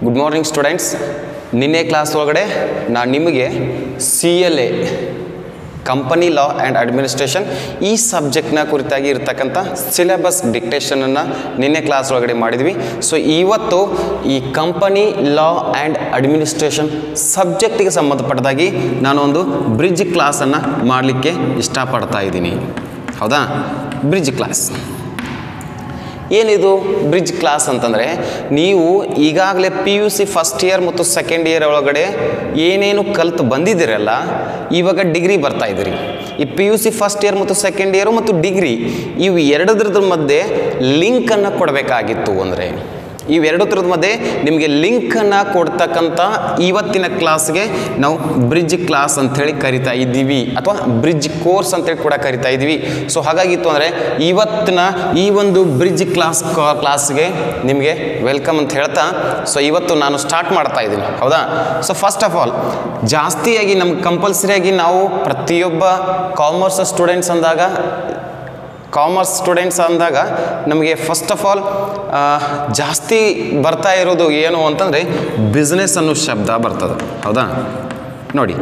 good morning students ನಿನ್ನೆ class ಒಳಗಡೆ ನಾನು ನಿಮಗೆ C L A company law and administration ಈ ಸಬ್ಜೆಕ್ಟ್ನ ಕುರಿತಾಗಿ ಇರ್ತಕ್ಕಂಥ ಸಿಲೆಬಸ್ ಡಿಕ್ಟೇಷನನ್ನು ನಿನ್ನೆ ಕ್ಲಾಸ್ ಒಳಗಡೆ ಮಾಡಿದ್ವಿ ಸೊ ಇವತ್ತು ಈ ಕಂಪನಿ ಲಾ ಆ್ಯಂಡ್ ಅಡ್ಮಿನಿಸ್ಟ್ರೇಷನ್ ಸಬ್ಜೆಕ್ಟಿಗೆ ಸಂಬಂಧಪಟ್ಟದಾಗಿ ನಾನೊಂದು ಬ್ರಿಡ್ಜ್ ಕ್ಲಾಸನ್ನು ಮಾಡಲಿಕ್ಕೆ ಇಷ್ಟಪಡ್ತಾ ಇದ್ದೀನಿ ಹೌದಾ ಬ್ರಿಡ್ಜ್ ಕ್ಲಾಸ್ ಏನಿದು ಬ್ರಿಡ್ಜ್ ಕ್ಲಾಸ್ ಅಂತಂದರೆ ನೀವು ಈಗಾಗಲೇ P U C first year ಮತ್ತು ಸೆಕೆಂಡ್ ಇಯರ್ ಒಳಗಡೆ ಏನೇನು ಕಲ್ತು ಬಂದಿದ್ದೀರಲ್ಲ ಇವಾಗ ಡಿಗ್ರಿ ಬರ್ತಾ ಇದ್ದೀರಿ ಈ P U C first year ಮತ್ತು ಸೆಕೆಂಡ್ ಇಯರು ಮತ್ತು ಡಿಗ್ರಿ ಇವು ಎರಡದ್ರದ್ರ ಮಧ್ಯೆ ಲಿಂಕನ್ನು ಕೊಡಬೇಕಾಗಿತ್ತು ಅಂದರೆ ಇವೆರಡು ಥರದ ಮಧ್ಯೆ ನಿಮಗೆ ಲಿಂಕನ್ನು ಕೊಡ್ತಕ್ಕಂಥ ಇವತ್ತಿನ ಕ್ಲಾಸ್ಗೆ ನಾವು ಬ್ರಿಡ್ಜ್ ಕ್ಲಾಸ್ ಅಂಥೇಳಿ ಕರಿತಾ ಇದ್ದೀವಿ ಅಥವಾ ಬ್ರಿಡ್ಜ್ ಕೋರ್ಸ್ ಅಂತೇಳಿ ಕೂಡ ಕರಿತಾ ಇದ್ದೀವಿ ಸೊ ಹಾಗಾಗಿತ್ತು ಅಂದರೆ ಇವತ್ತಿನ ಈ ಒಂದು ಬ್ರಿಡ್ಜ್ ಕ್ಲಾಸ್ ಕ್ಲಾಸ್ಗೆ ನಿಮಗೆ ವೆಲ್ಕಮ್ ಅಂತ ಹೇಳ್ತಾ ಸೊ ಇವತ್ತು ನಾನು ಸ್ಟಾರ್ಟ್ ಮಾಡ್ತಾ ಇದ್ದೀನಿ ಹೌದಾ ಸೊ ಫಸ್ಟ್ ಆಫ್ ಆಲ್ ಜಾಸ್ತಿಯಾಗಿ ನಮ್ಗೆ ಕಂಪಲ್ಸರಿಯಾಗಿ ನಾವು ಪ್ರತಿಯೊಬ್ಬ ಕಾಮರ್ಸ್ ಸ್ಟೂಡೆಂಟ್ಸ್ ಅಂದಾಗ ಕಾಮರ್ಸ್ ಸ್ಟೂಡೆಂಟ್ಸ್ ಅಂದಾಗ ನಮಗೆ ಫಸ್ಟ್ ಆಫ್ ಆಲ್ ಜಾಸ್ತಿ ಬರ್ತಾ ಇರೋದು ಏನು ಅಂತಂದರೆ ಬಿಸ್ನೆಸ್ ಅನ್ನೋ ಶಬ್ದ ಬರ್ತದೆ ಹೌದಾ ನೋಡಿ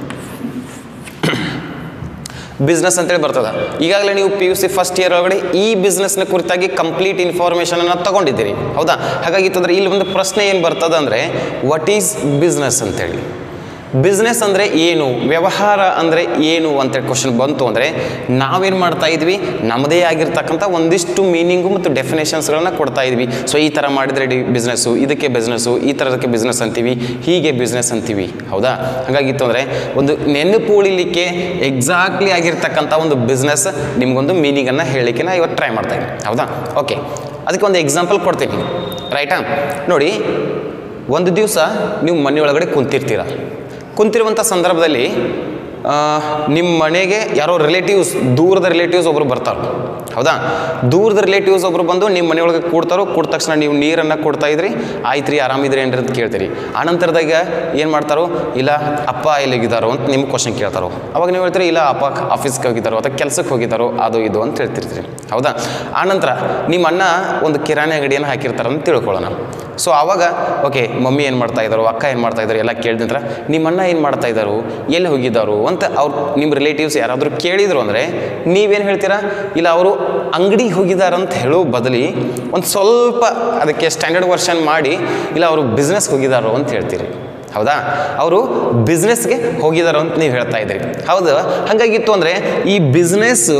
ಬಿಸ್ನೆಸ್ ಅಂತೇಳಿ ಬರ್ತದೆ ಈಗಾಗಲೇ ನೀವು P U C first year ಒಳಗಡೆ ಈ ಬಿಸ್ನೆಸ್ನ ಕುರಿತಾಗಿ ಕಂಪ್ಲೀಟ್ ಇನ್ಫಾರ್ಮೇಷನನ್ನು ತಗೊಂಡಿದ್ದೀರಿ ಹೌದಾ ಹಾಗಾಗಿ ಅಂದರೆ ಇಲ್ಲಿ ಒಂದು ಪ್ರಶ್ನೆ ಏನು ಬರ್ತದೆ ಅಂದರೆ ವಾಟ್ ಈಸ್ ಬಿಸ್ನೆಸ್ ಅಂತೇಳಿ ಬಿಸ್ನೆಸ್ ಅಂದರೆ ಏನು ವ್ಯವಹಾರ ಅಂದರೆ ಏನು ಅಂತೇಳಿ ಕ್ವಶನ್ ಬಂತು ಅಂದರೆ ನಾವೇನು ಮಾಡ್ತಾ ಇದ್ವಿ ನಮ್ಮದೇ ಆಗಿರ್ತಕ್ಕಂಥ ಒಂದಿಷ್ಟು ಮೀನಿಂಗು ಮತ್ತು ಡೆಫಿನೇಷನ್ಸ್ಗಳನ್ನ ಕೊಡ್ತಾ ಇದ್ವಿ ಸೊ ಈ ಥರ ಮಾಡಿದರೆ ಡಿ ಬಿಸ್ನೆಸ್ಸು ಇದಕ್ಕೆ ಬಿಸ್ನೆಸ್ಸು ಈ ಥರದಕ್ಕೆ ಬಿಸ್ನೆಸ್ ಅಂತೀವಿ ಹೀಗೆ ಬಿಸ್ನೆಸ್ ಅಂತೀವಿ ಹೌದಾ ಹಾಗಾಗಿತ್ತು ಅಂದರೆ ಒಂದು ನೆನಪು ಉಳಿಲಿಕ್ಕೆ ಎಕ್ಸಾಕ್ಟ್ಲಿ ಆಗಿರ್ತಕ್ಕಂಥ ಒಂದು ಬಿಸ್ನೆಸ್ ನಿಮಗೊಂದು ಮೀನಿಂಗನ್ನು ಹೇಳಲಿಕ್ಕೆ ನಾ ಇವತ್ತು ಟ್ರೈ ಮಾಡ್ತಾ ಇದ್ದೀನಿ ಹೌದಾ ಓಕೆ ಅದಕ್ಕೆ ಒಂದು ಎಕ್ಸಾಂಪಲ್ ಕೊಡ್ತೀನಿ ರೈಟಾ ನೋಡಿ ಒಂದು ದಿವಸ ನೀವು ಮನೆಯೊಳಗಡೆ ಕುಂತಿರ್ತೀರ ಕುಂತಿರುವಂಥ ಸಂದರ್ಭದಲ್ಲಿ ನಿಮ್ಮ ಮನೆಗೆ ಯಾರೋ ರಿಲೇಟಿವ್ಸ್ ದೂರದ ರಿಲೇಟಿವ್ಸ್ ಒಬ್ಬರು ಬರ್ತಾರೆ ಹೌದಾ ದೂರದ ರಿಲೇಟಿವ್ಸ್ ಒಬ್ಬರು ಬಂದು ನಿಮ್ಮ ಮನೆಯೊಳಗೆ ಕೂಡ್ತಾರೋ ಕೂಡ ತಕ್ಷಣ ನೀವು ನೀರನ್ನು ಕೊಡ್ತಾ ಇದ್ರಿ ಆಯ್ತು ರೀ ಆರಾಮಿದ್ರಿ ಏನ್ರಿ ಅಂತ ಕೇಳ್ತೀರಿ ಆನಂತರದಾಗ ಏನು ಮಾಡ್ತಾರೋ ಇಲ್ಲ ಅಪ್ಪ ಎಲ್ಲಿಗಿದ್ದಾರೋ ಅಂತ ನಿಮ್ಗೆ ಕ್ವಶನ್ ಕೇಳ್ತಾರೋ ಅವಾಗ ನೀವು ಹೇಳ್ತೀರಿ ಇಲ್ಲ ಅಪ್ಪ ಆಫೀಸ್ಗೆ ಹೋಗಿದ್ದಾರೋ ಅಥವಾ ಕೆಲಸಕ್ಕೆ ಹೋಗಿದ್ದಾರೋ ಅದು ಇದು ಅಂತ ಹೇಳ್ತಿರ್ತೀರಿ ಹೌದಾ ಆನಂತರ ನಿಮ್ಮ ಅಣ್ಣ ಒಂದು ಕಿರಾಣಿ ಅಂಗಡಿಯನ್ನು ಹಾಕಿರ್ತಾರೆ ಅಂತ ತಿಳ್ಕೊಳ್ಳೋಣ ಸೊ ಆವಾಗ ಓಕೆ ಮಮ್ಮಿ ಏನು ಮಾಡ್ತಾ ಇದ್ದಾರೋ ಅಕ್ಕ ಏನು ಮಾಡ್ತಾ ಇದ್ದಾರೆ ಎಲ್ಲ ಕೇಳಿದ ನಂತರ ನಿಮ್ಮ ಅಣ್ಣ ಏನು ಮಾಡ್ತಾ ಇದ್ದಾರೋ ಎಲ್ಲಿ ಹೋಗಿದ್ದಾರೋ ಅಂತ ಅವ್ರು ನಿಮ್ಮ ರಿಲೇಟಿವ್ಸ್ ಯಾರಾದರೂ ಕೇಳಿದರು ಅಂದರೆ ನೀವೇನು ಹೇಳ್ತೀರಾ ಇಲ್ಲ ಅವರು ಅಂಗಡಿಗೆ ಹೋಗಿದ್ದಾರಂತ ಹೇಳೋ ಬದಲಿ ಒಂದು ಸ್ವಲ್ಪ ಅದಕ್ಕೆ ಸ್ಟ್ಯಾಂಡರ್ಡ್ ವರ್ಷನ್ ಮಾಡಿ ಇಲ್ಲ ಅವರು ಬಿಸ್ನೆಸ್ಗೆ ಹೋಗಿದ್ದಾರೋ ಅಂತ ಹೇಳ್ತೀರಿ ಹೌದಾ ಅವರು ಬಿಸ್ನೆಸ್ಗೆ ಹೋಗಿದ್ದಾರೋ ಅಂತ ನೀವು ಹೇಳ್ತಾ ಇದ್ದೀರಿ ಹೌದು ಹಾಗಾಗಿತ್ತು ಅಂದರೆ ಈ ಬಿಸ್ನೆಸ್ಸು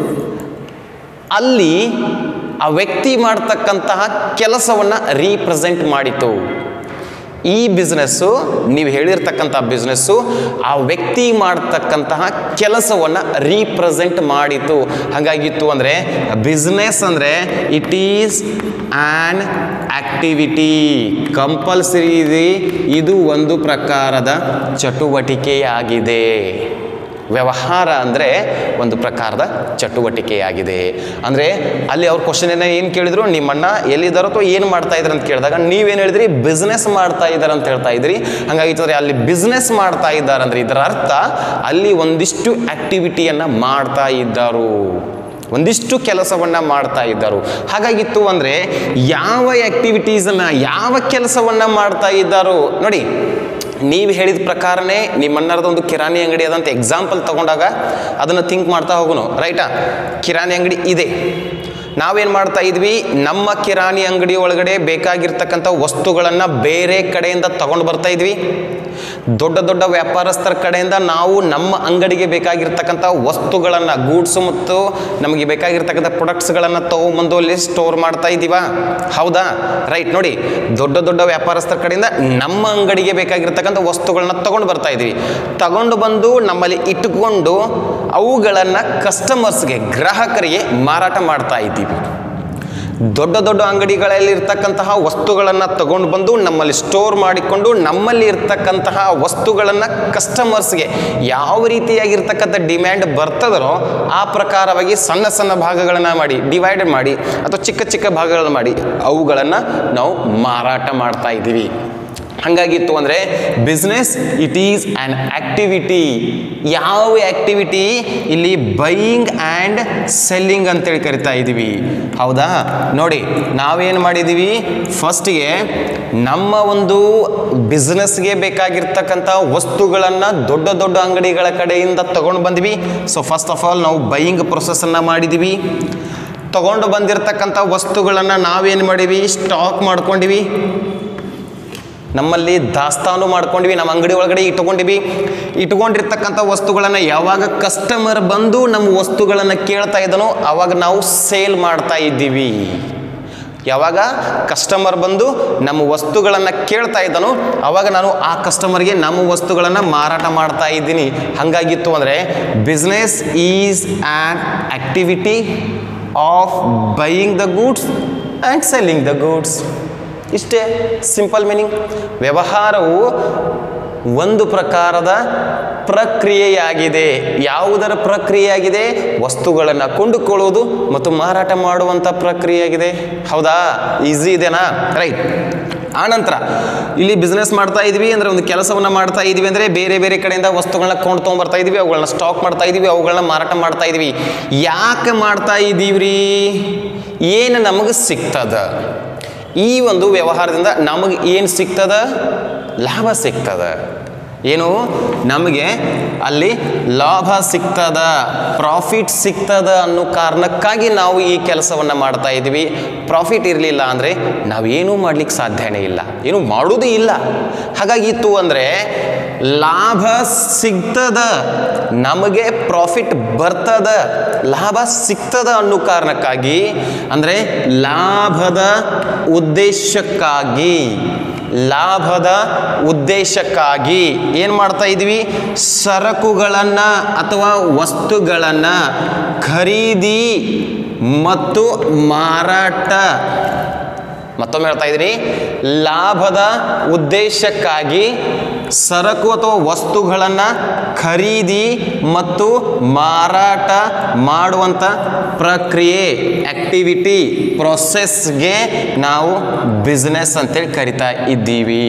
ಅಲ್ಲಿ ಆ ವ್ಯಕ್ತಿ ಮಾಡ್ತಕ್ಕಂತಹ ಕೆಲಸವನ್ನು ರೀಪ್ರೆಸೆಂಟ್ ಮಾಡಿತು ಈ ಬಿಸ್ನೆಸ್ಸು ನೀವು ಹೇಳಿರ್ತಕ್ಕಂಥ ಬಿಸ್ನೆಸ್ಸು ಆ ವ್ಯಕ್ತಿ ಮಾಡ್ತಕ್ಕಂತಹ ಕೆಲಸವನ್ನು ರೀಪ್ರೆಸೆಂಟ್ ಮಾಡಿತು ಹಾಗಾಗಿತ್ತು ಅಂದರೆ ಬಿಸ್ನೆಸ್ ಅಂದರೆ it is an activity compulsory ಇದೆ ಇದು ಒಂದು ಪ್ರಕಾರದ ಚಟುವಟಿಕೆಯಾಗಿದೆ ವ್ಯವಹಾರ ಅಂದರೆ ಒಂದು ಪ್ರಕಾರದ ಚಟುವಟಿಕೆಯಾಗಿದೆ ಅಂದರೆ ಅಲ್ಲಿ ಅವ್ರ ಕ್ವಶನ್ ಏನೋ ಏನು ಕೇಳಿದ್ರು ನಿಮ್ಮಣ್ಣ ಎಲ್ಲಿದ್ದಾರೋ ಅಥವಾ ಏನು ಮಾಡ್ತಾ ಇದ್ದಾರೆ ಅಂತ ಕೇಳಿದಾಗ ನೀವೇನು ಹೇಳಿದ್ರಿ ಬಿಸ್ನೆಸ್ ಮಾಡ್ತಾ ಇದ್ದಾರೆ ಅಂತ ಹೇಳ್ತಾ ಇದ್ರಿ ಹಾಗಾಗಿತ್ತಂದರೆ ಅಲ್ಲಿ ಬಿಸ್ನೆಸ್ ಮಾಡ್ತಾ ಇದ್ದಾರೆ ಅಂದರೆ ಇದರ ಅರ್ಥ ಅಲ್ಲಿ ಒಂದಿಷ್ಟು ಆ್ಯಕ್ಟಿವಿಟಿಯನ್ನು ಮಾಡ್ತಾ ಇದ್ದರು ಒಂದಿಷ್ಟು ಕೆಲಸವನ್ನು ಮಾಡ್ತಾ ಇದ್ದರು ಹಾಗಾಗಿತ್ತು ಅಂದರೆ ಯಾವ ಆ್ಯಕ್ಟಿವಿಟೀಸನ್ನು ಯಾವ ಕೆಲಸವನ್ನು ಮಾಡ್ತಾ ಇದ್ದಾರೋ ನೋಡಿ ನೀವು ಹೇಳಿದ ಪ್ರಕಾರನೇ ನಿಮ್ಮಣ್ಣರದ ಒಂದು ಕಿರಾಣಿ ಅಂಗಡಿ ಅದಂತ ಎಕ್ಸಾಂಪಲ್ ತಗೊಂಡಾಗ ಅದನ್ನು ಥಿಂಕ್ ಮಾಡ್ತಾ ಹೋಗೋನು ರೈಟಾ ಕಿರಾಣಿ ಅಂಗಡಿ ಇದೆ ನಾವೇನು ಮಾಡ್ತಾ ಇದ್ವಿ ನಮ್ಮ ಕಿರಾಣಿ ಅಂಗಡಿ ಒಳಗಡೆ ಬೇಕಾಗಿರ್ತಕ್ಕಂಥ ವಸ್ತುಗಳನ್ನು ಬೇರೆ ಕಡೆಯಿಂದ ತಗೊಂಡು ಬರ್ತಾ ಇದ್ವಿ ದೊಡ್ಡ ದೊಡ್ಡ ವ್ಯಾಪಾರಸ್ಥರ ಕಡೆಯಿಂದ ನಾವು ನಮ್ಮ ಅಂಗಡಿಗೆ ಬೇಕಾಗಿರ್ತಕ್ಕಂಥ ವಸ್ತುಗಳನ್ನು ಗೂಡ್ಸು ಮತ್ತು ನಮಗೆ ಬೇಕಾಗಿರ್ತಕ್ಕಂಥ ಪ್ರೊಡಕ್ಟ್ಸ್ಗಳನ್ನು ತೊಗೊಂಬಂದು ಅಲ್ಲಿ ಸ್ಟೋರ್ ಮಾಡ್ತಾ ಇದ್ದೀವಾ ಹೌದಾ ರೈಟ್ ನೋಡಿ ದೊಡ್ಡ ದೊಡ್ಡ ವ್ಯಾಪಾರಸ್ಥರ ಕಡೆಯಿಂದ ನಮ್ಮ ಅಂಗಡಿಗೆ ಬೇಕಾಗಿರ್ತಕ್ಕಂಥ ವಸ್ತುಗಳನ್ನ ತಗೊಂಡು ಬರ್ತಾ ಇದ್ದೀವಿ ತಗೊಂಡು ಬಂದು ನಮ್ಮಲ್ಲಿ ಇಟ್ಟುಕೊಂಡು ಅವುಗಳನ್ನು ಕಸ್ಟಮರ್ಸ್ಗೆ ಗ್ರಾಹಕರಿಗೆ ಮಾರಾಟ ಮಾಡ್ತಾ ಇದ್ದೀವಿ ದೊಡ್ಡ ದೊಡ್ಡ ಅಂಗಡಿಗಳಲ್ಲಿ ಇರ್ತಕ್ಕಂತಹ ವಸ್ತುಗಳನ್ನು ತಗೊಂಡು ಬಂದು ನಮ್ಮಲ್ಲಿ ಸ್ಟೋರ್ ಮಾಡಿಕೊಂಡು ನಮ್ಮಲ್ಲಿ ಇರ್ತಕ್ಕಂತಹ ವಸ್ತುಗಳನ್ನು ಕಸ್ಟಮರ್ಸ್ಗೆ ಯಾವ ರೀತಿಯಾಗಿರ್ತಕ್ಕಂಥ ಡಿಮ್ಯಾಂಡ್ ಬರ್ತದೋ ಆ ಪ್ರಕಾರವಾಗಿ ಸಣ್ಣ ಸಣ್ಣ ಭಾಗಗಳನ್ನು ಮಾಡಿ ಡಿವೈಡ್ ಮಾಡಿ ಅಥವಾ ಚಿಕ್ಕ ಚಿಕ್ಕ ಭಾಗಗಳನ್ನು ಮಾಡಿ ಅವುಗಳನ್ನು ನಾವು ಮಾರಾಟ ಮಾಡ್ತಾ ಇದ್ದೀವಿ ಹಾಗಾಗಿತ್ತು ಅಂದರೆ business it is an activity ಯಾವ ಆಕ್ಟಿವಿಟಿ ಇಲ್ಲಿ ಬೈಯಿಂಗ್ ಆ್ಯಂಡ್ ಸೆಲ್ಲಿಂಗ್ ಅಂತೇಳಿ ಕರಿತಾ ಇದ್ದೀವಿ ಹೌದಾ ನೋಡಿ ನಾವೇನು ಮಾಡಿದ್ದೀವಿ ಫಸ್ಟಿಗೆ ನಮ್ಮ ಒಂದು ಬಿಸ್ನೆಸ್ಗೆ ಬೇಕಾಗಿರ್ತಕ್ಕಂಥ ವಸ್ತುಗಳನ್ನು ದೊಡ್ಡ ದೊಡ್ಡ ಅಂಗಡಿಗಳ ಕಡೆಯಿಂದ ತಗೊಂಡು ಬಂದ್ವಿ ಸೊ ಫಸ್ಟ್ ಆಫ್ ಆಲ್ ನಾವು ಬೈಯಿಂಗ್ ಪ್ರೊಸೆಸನ್ನು ಮಾಡಿದ್ದೀವಿ ತಗೊಂಡು ಬಂದಿರತಕ್ಕಂಥ ವಸ್ತುಗಳನ್ನು ನಾವೇನು ಮಾಡೀವಿ ಸ್ಟಾಕ್ ಮಾಡ್ಕೊಂಡಿವಿ ನಮ್ಮಲ್ಲಿ ದಾಸ್ತಾನು ಮಾಡ್ಕೊಂಡಿವಿ ನಮ್ಮ ಅಂಗಡಿ ಒಳಗಡೆ ಇಟ್ಕೊಂಡಿವಿ ಇಟ್ಕೊಂಡಿರ್ತಕ್ಕಂಥ ವಸ್ತುಗಳನ್ನು ಯಾವಾಗ ಕಸ್ಟಮರ್ ಬಂದು ನಮ್ಮ ವಸ್ತುಗಳನ್ನು ಕೇಳ್ತಾ ಇದ್ದನೋ ಆವಾಗ ನಾವು ಸೇಲ್ ಮಾಡ್ತಾ ಇದ್ದೀವಿ ಯಾವಾಗ ಕಸ್ಟಮರ್ ಬಂದು ನಮ್ಮ ವಸ್ತುಗಳನ್ನು ಕೇಳ್ತಾ ಇದ್ದನೋ ಆವಾಗ ನಾನು ಆ ಕಸ್ಟಮರ್ಗೆ ನಮ್ಮ ವಸ್ತುಗಳನ್ನು ಮಾರಾಟ ಮಾಡ್ತಾ ಇದ್ದೀನಿ ಹಾಗಾಗಿತ್ತು ಅಂದರೆ business is an activity of buying the goods and selling the goods ಇಷ್ಟೇ ಸಿಂಪಲ್ ಮೀನಿಂಗ್ ವ್ಯವಹಾರವು ಒಂದು ಪ್ರಕಾರದ ಪ್ರಕ್ರಿಯೆಯಾಗಿದೆ ಯಾವುದರ ಪ್ರಕ್ರಿಯೆಯಾಗಿದೆ ವಸ್ತುಗಳನ್ನು ಕೊಂಡುಕೊಳ್ಳುವುದು ಮತ್ತು ಮಾರಾಟ ಮಾಡುವಂಥ ಪ್ರಕ್ರಿಯೆಯಾಗಿದೆ ಹೌದಾ ಈಸಿ ಇದೆನಾ ರೈಟ್ ಆನಂತರ ಇಲ್ಲಿ ಬಿಸ್ನೆಸ್ ಮಾಡ್ತಾ ಇದ್ವಿ ಅಂದರೆ ಒಂದು ಕೆಲಸವನ್ನು ಮಾಡ್ತಾ ಇದ್ವಿ ಅಂದರೆ ಬೇರೆ ಬೇರೆ ಕಡೆಯಿಂದ ವಸ್ತುಗಳನ್ನ ಕೊಂಡು ತೊಗೊಂಬರ್ತಾ ಇದ್ವಿ ಅವುಗಳನ್ನ ಸ್ಟಾಕ್ ಮಾಡ್ತಾ ಇದ್ವಿ ಅವುಗಳನ್ನ ಮಾರಾಟ ಮಾಡ್ತಾ ಇದ್ವಿ ಯಾಕೆ ಮಾಡ್ತಾ ಇದ್ದೀವ್ರಿ ಏನು ನಮಗೆ ಸಿಗ್ತದ ಈ ಒಂದು ವ್ಯವಹಾರದಿಂದ ನಮಗೆ ಏನು ಸಿಗ್ತದ ಲಾಭ ಸಿಗ್ತದ ಏನು ನಮಗೆ ಅಲ್ಲಿ ಲಾಭ ಸಿಗ್ತದ ಪ್ರಾಫಿಟ್ ಸಿಗ್ತದ ಅನ್ನೋ ಕಾರಣಕ್ಕಾಗಿ ನಾವು ಈ ಕೆಲಸವನ್ನು ಮಾಡ್ತಾ ಇದ್ದೀವಿ ಪ್ರಾಫಿಟ್ ಇರಲಿಲ್ಲ ಅಂದರೆ ನಾವೇನೂ ಮಾಡ್ಲಿಕ್ಕೆ ಸಾಧ್ಯನೇ ಇಲ್ಲ ಏನು ಮಾಡೋದೇ ಇಲ್ಲ ಹಾಗಾಗಿತ್ತು ಅಂದರೆ ಲಾಭ ಸಿಗ್ತದ ನಮಗೆ ಪ್ರಾಫಿಟ್ ಬರ್ತದ ಲಾಭ ಸಿಗ್ತದ ಅನ್ನೋ ಕಾರಣಕ್ಕಾಗಿ ಅಂದರೆ ಲಾಭದ ಉದ್ದೇಶಕ್ಕಾಗಿ ಲಾಭದ ಉದ್ದೇಶಕ್ಕಾಗಿ ಏನು ಮಾಡ್ತಾ ಇದ್ವಿ ಸರಕುಗಳನ್ನು ಅಥವಾ ವಸ್ತುಗಳನ್ನು ಖರೀದಿ ಮತ್ತು ಮಾರಾಟ ಮತ್ತೊಮ್ಮೆ ಹೇಳ್ತಾ ಇದ್ದೀನಿ ಲಾಭದ ಉದ್ದೇಶಕ್ಕಾಗಿ ಸರಕು ಅಥವಾ ವಸ್ತುಗಳನ್ನು ಖರೀದಿ ಮತ್ತು ಮಾರಾಟ ಮಾಡುವಂಥ ಪ್ರಕ್ರಿಯೆ ಆಕ್ಟಿವಿಟಿ ಪ್ರೊಸೆಸ್ಗೆ ನಾವು ಬಿಸ್ನೆಸ್ ಅಂತೇಳಿ ಕರಿತಾ ಇದ್ದೀವಿ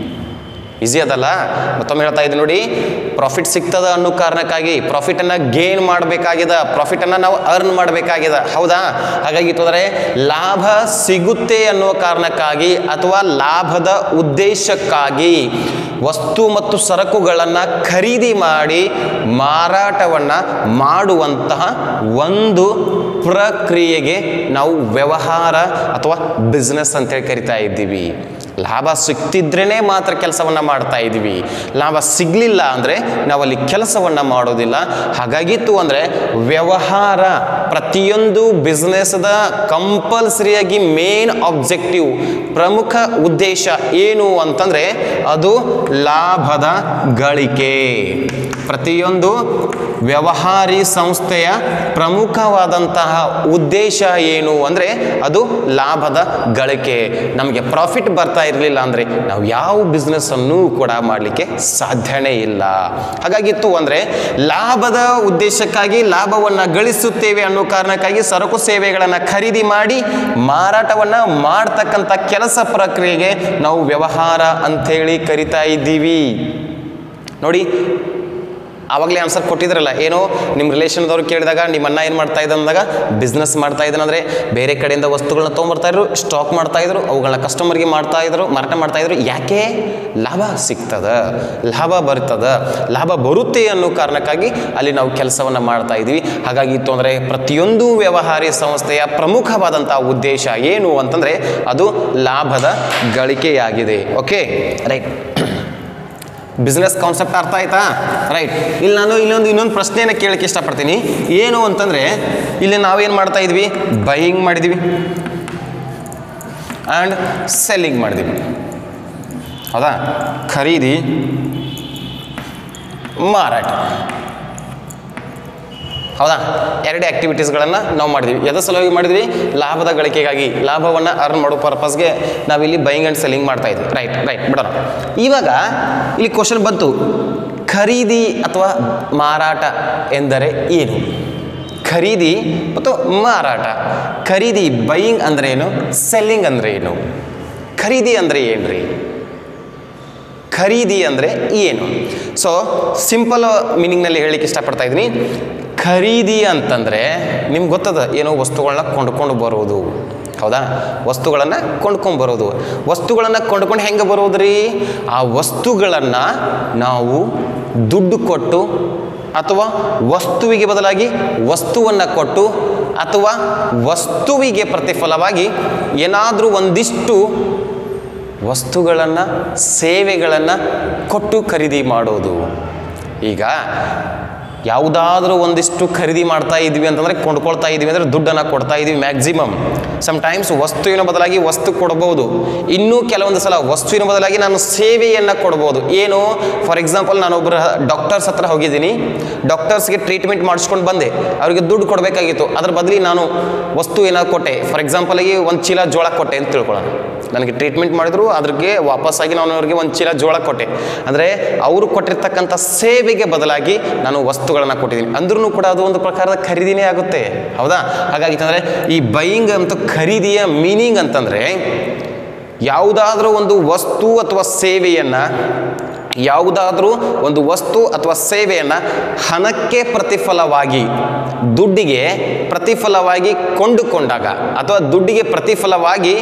ಈಸಿ ಅದಲ್ಲ ಮತ್ತೊಮ್ಮೆ ಹೇಳ್ತಾ ಇದ್ದೀನಿ ನೋಡಿ ಪ್ರಾಫಿಟ್ ಸಿಗ್ತದ ಅನ್ನೋ ಕಾರಣಕ್ಕಾಗಿ ಪ್ರಾಫಿಟನ್ನು ಗೇನ್ ಮಾಡಬೇಕಾಗಿದೆ ಪ್ರಾಫಿಟನ್ನು ನಾವು ಅರ್ನ್ ಮಾಡಬೇಕಾಗಿದೆ ಹೌದಾ ಹಾಗಾಗಿ ತೊಂದರೆ ಲಾಭ ಸಿಗುತ್ತೆ ಅನ್ನುವ ಕಾರಣಕ್ಕಾಗಿ ಅಥವಾ ಲಾಭದ ಉದ್ದೇಶಕ್ಕಾಗಿ ವಸ್ತು ಮತ್ತು ಸರಕುಗಳನ್ನು ಖರೀದಿ ಮಾಡಿ ಮಾರಾಟವನ್ನು ಮಾಡುವಂತಹ ಒಂದು ಪ್ರಕ್ರಿಯೆಗೆ ನಾವು ವ್ಯವಹಾರ ಅಥವಾ ಬಿಸ್ನೆಸ್ ಅಂತೇಳಿ ಕರಿತಾ ಇದ್ದೀವಿ ಲಾಭ ಸಿಗ್ತಿದ್ರೇ ಮಾತ್ರ ಕೆಲಸವನ್ನು ಮಾಡ್ತಾ ಇದ್ದೀವಿ ಲಾಭ ಸಿಗಲಿಲ್ಲ ಅಂದರೆ ನಾವಲ್ಲಿ ಕೆಲಸವನ್ನು ಮಾಡೋದಿಲ್ಲ ಹಾಗಾಗಿತ್ತು ಅಂದರೆ ವ್ಯವಹಾರ ಪ್ರತಿಯೊಂದು ಬಿಸ್ನೆಸ್ದ ಕಂಪಲ್ಸರಿಯಾಗಿ ಮೇನ್ ಆಬ್ಜೆಕ್ಟಿವ್ ಪ್ರಮುಖ ಉದ್ದೇಶ ಏನು ಅಂತಂದರೆ ಅದು ಲಾಭದ ಗಳಿಕೆ ಪ್ರತಿಯೊಂದು ವ್ಯವಹಾರಿ ಸಂಸ್ಥೆಯ ಪ್ರಮುಖವಾದಂತಹ ಉದ್ದೇಶ ಏನು ಅಂದರೆ ಅದು ಲಾಭದ ಗಳಿಕೆ ನಮಗೆ ಪ್ರಾಫಿಟ್ ಬರ್ತಾ ಇರಲಿಲ್ಲ ಅಂದರೆ ನಾವು ಯಾವ ಬಿಸ್ನೆಸ್ಸನ್ನು ಕೂಡ ಮಾಡಲಿಕ್ಕೆ ಸಾಧ್ಯನೇ ಇಲ್ಲ ಹಾಗಾಗಿತ್ತು ಅಂದರೆ ಲಾಭದ ಉದ್ದೇಶಕ್ಕಾಗಿ ಲಾಭವನ್ನು ಗಳಿಸುತ್ತೇವೆ ಅನ್ನೋ ಕಾರಣಕ್ಕಾಗಿ ಸರಕು ಸೇವೆಗಳನ್ನು ಖರೀದಿ ಮಾಡಿ ಮಾರಾಟವನ್ನು ಮಾಡ್ತಕ್ಕಂಥ ಕೆಲಸ ಪ್ರಕ್ರಿಯೆಗೆ ನಾವು ವ್ಯವಹಾರ ಅಂಥೇಳಿ ಕರಿತಾ ಇದ್ದೀವಿ ನೋಡಿ ಆವಾಗಲೇ ಆನ್ಸರ್ ಕೊಟ್ಟಿದ್ರಲ್ಲ ಏನು ನಿಮ್ಮ ರಿಲೇಷನ್ದವ್ರು ಕೇಳಿದಾಗ ನಿಮ್ಮ ಅಣ್ಣ ಏನು ಮಾಡ್ತಾ ಇದ್ದ ಅಂದಾಗ ಬಿಸ್ನೆಸ್ ಮಾಡ್ತಾ ಇದ್ದಾನಂದರೆ ಬೇರೆ ಕಡೆಯಿಂದ ವಸ್ತುಗಳನ್ನ ತೊಗೊಂಬರ್ತಾ ಇದ್ರು ಸ್ಟಾಕ್ ಮಾಡ್ತಾ ಇದ್ರು ಅವುಗಳನ್ನ ಕಸ್ಟಮರ್ಗೆ ಮಾಡ್ತಾ ಇದ್ರು ಮಾರಾಟ ಮಾಡ್ತಾ ಇದ್ರು ಯಾಕೆ ಲಾಭ ಸಿಗ್ತದ ಲಾಭ ಬರ್ತದ ಲಾಭ ಬರುತ್ತೆ ಅನ್ನೋ ಕಾರಣಕ್ಕಾಗಿ ಅಲ್ಲಿ ನಾವು ಕೆಲಸವನ್ನು ಮಾಡ್ತಾ ಇದ್ವಿ ಹಾಗಾಗಿ ತೊಂದರೆ ಪ್ರತಿಯೊಂದು ವ್ಯವಹಾರಿ ಸಂಸ್ಥೆಯ ಪ್ರಮುಖವಾದಂಥ ಉದ್ದೇಶ ಏನು ಅಂತಂದರೆ ಅದು ಲಾಭದ ಗಳಿಕೆಯಾಗಿದೆ ಓಕೆ ರೈಟ್ ಬಿಸ್ನೆಸ್ ಕಾನ್ಸೆಪ್ಟ್ ಅರ್ಥ ಆಯ್ತಾ ರೈಟ್ ಇಲ್ಲಿ ನಾನು ಇಲ್ಲೊಂದು ಇನ್ನೊಂದು ಪ್ರಶ್ನೆಯನ್ನು ಕೇಳಕ್ಕೆ ಇಷ್ಟಪಡ್ತೀನಿ ಏನು ಅಂತಂದರೆ ಇಲ್ಲಿ ನಾವೇನು ಮಾಡ್ತಾ ಇದ್ವಿ ಬೈಯಿಂಗ್ ಮಾಡಿದ್ವಿ ಆ್ಯಂಡ್ ಸೆಲ್ಲಿಂಗ್ ಮಾಡಿದ್ವಿ ಹೌದಾ ಖರೀದಿ ಮಾರಾಟ ಹೌದಾ ಎರಡೇ ಆ್ಯಕ್ಟಿವಿಟೀಸ್ಗಳನ್ನು ನಾವು ಮಾಡಿದ್ವಿ ಎದ್ರ ಸಲುವಾಗಿ ಮಾಡಿದ್ವಿ ಲಾಭದ ಗಳಿಕೆಗಾಗಿ ಲಾಭವನ್ನು ಅರ್ನ್ ಮಾಡೋ ಪರ್ಪಸ್ಗೆ ನಾವಿಲ್ಲಿ ಬೈಯಿಂಗ್ ಆ್ಯಂಡ್ ಸೆಲ್ಲಿಂಗ್ ಮಾಡ್ತಾ ಇದ್ವಿ ರೈಟ್ ರೈಟ್ ಬಿಡೋಣ ಇವಾಗ ಇಲ್ಲಿ ಕ್ವಶನ್ ಬಂತು ಖರೀದಿ ಅಥವಾ ಮಾರಾಟ ಎಂದರೆ ಏನು ಖರೀದಿ ಮತ್ತು ಮಾರಾಟ ಖರೀದಿ ಬೈಯಿಂಗ್ ಅಂದರೆ ಏನು ಸೆಲ್ಲಿಂಗ್ ಅಂದರೆ ಏನು ಖರೀದಿ ಅಂದರೆ ಏನ್ರಿ ಖರೀದಿ ಅಂದರೆ ಏನು ಸೊ ಸಿಂಪಲ್ ಮೀನಿಂಗ್ನಲ್ಲಿ ಹೇಳಲಿಕ್ಕೆ ಇಷ್ಟಪಡ್ತಾ ಇದ್ದೀನಿ ಖರೀದಿ ಅಂತಂದರೆ ನಿಮ್ಗೆ ಗೊತ್ತದ ಏನೋ ವಸ್ತುಗಳನ್ನ ಕೊಂಡ್ಕೊಂಡು ಬರೋದು ಹೌದಾ ವಸ್ತುಗಳನ್ನು ಕೊಂಡ್ಕೊಂಡು ಬರೋದು ವಸ್ತುಗಳನ್ನು ಕೊಂಡ್ಕೊಂಡು ಹೆಂಗೆ ಬರೋದು ರೀ ಆ ವಸ್ತುಗಳನ್ನು ನಾವು ದುಡ್ಡು ಕೊಟ್ಟು ಅಥವಾ ವಸ್ತುವಿಗೆ ಬದಲಾಗಿ ವಸ್ತುವನ್ನು ಕೊಟ್ಟು ಅಥವಾ ವಸ್ತುವಿಗೆ ಪ್ರತಿಫಲವಾಗಿ ಏನಾದರೂ ಒಂದಿಷ್ಟು ವಸ್ತುಗಳನ್ನು ಸೇವೆಗಳನ್ನು ಕೊಟ್ಟು ಖರೀದಿ ಮಾಡೋದು ಈಗ ಯಾವುದಾದ್ರೂ ಒಂದಿಷ್ಟು ಖರೀದಿ ಮಾಡ್ತಾ ಇದ್ವಿ ಅಂತಂದರೆ ಕೊಂಡ್ಕೊಳ್ತಾ ಇದ್ವಿ ಅಂದರೆ ದುಡ್ಡನ್ನು ಕೊಡ್ತಾ ಇದ್ವಿ ಮ್ಯಾಕ್ಸಿಮಮ್ ಟೈಮ್ಸ್ ವಸ್ತುವಿನ ಬದಲಾಗಿ ವಸ್ತು ಕೊಡ್ಬೋದು ಇನ್ನೂ ಕೆಲವೊಂದು ಸಲ ವಸ್ತುವಿನ ಬದಲಾಗಿ ನಾನು ಸೇವೆಯನ್ನು ಕೊಡ್ಬೋದು ಏನು ಫಾರ್ ಎಕ್ಸಾಂಪಲ್ ನಾನೊಬ್ಬರ ಡಾಕ್ಟರ್ಸ್ ಹತ್ರ ಹೋಗಿದ್ದೀನಿ ಡಾಕ್ಟರ್ಸ್ಗೆ ಟ್ರೀಟ್ಮೆಂಟ್ ಮಾಡಿಸ್ಕೊಂಡು ಬಂದೆ ಅವರಿಗೆ ದುಡ್ಡು ಕೊಡಬೇಕಾಗಿತ್ತು ಅದ್ರ ಬದಲಿ ನಾನು ವಸ್ತು ಏನಾದ್ರು ಕೊಟ್ಟೆ ಫಾರ್ ಎಕ್ಸಾಂಪಲ್ಗೆ ಒಂದು ಚೀಲ ಜೋಳ ಕೊಟ್ಟೆ ಅಂತ ತಿಳ್ಕೊಳ್ಳೋಣ ನನಗೆ ಟ್ರೀಟ್ಮೆಂಟ್ ಮಾಡಿದ್ರು ಅದ್ರಿಗೆ ವಾಪಸ್ಸಾಗಿ ನಾನು ಅವ್ರಿಗೆ ಒಂದು ಚೀಲ ಜೋಳ ಕೊಟ್ಟೆ ಅಂದರೆ ಅವರು ಕೊಟ್ಟಿರ್ತಕ್ಕಂಥ ಸೇವೆಗೆ ಬದಲಾಗಿ ನಾನು ವಸ್ತುಗಳನ್ನು ಕೊಟ್ಟಿದ್ದೀನಿ ಅಂದ್ರೂ ಕೂಡ ಅದು ಒಂದು ಪ್ರಕಾರದ ಖರೀದಿನೇ ಆಗುತ್ತೆ ಹೌದಾ ಹಾಗಾಗಿ ಅಂದರೆ ಈ ಬೈಯಿಂಗ್ ಅಂತ ಖರೀದಿಯ ಮೀನಿಂಗ್ ಅಂತಂದರೆ ಯಾವುದಾದ್ರೂ ಒಂದು ವಸ್ತು ಅಥವಾ ಸೇವೆಯನ್ನು ಯಾವುದಾದ್ರೂ ಒಂದು ವಸ್ತು ಅಥವಾ ಸೇವೆಯನ್ನು ಹಣಕ್ಕೆ ಪ್ರತಿಫಲವಾಗಿ ದುಡ್ಡಿಗೆ ಪ್ರತಿಫಲವಾಗಿ ಕೊಂಡುಕೊಂಡಾಗ ಅಥವಾ ದುಡ್ಡಿಗೆ ಪ್ರತಿಫಲವಾಗಿ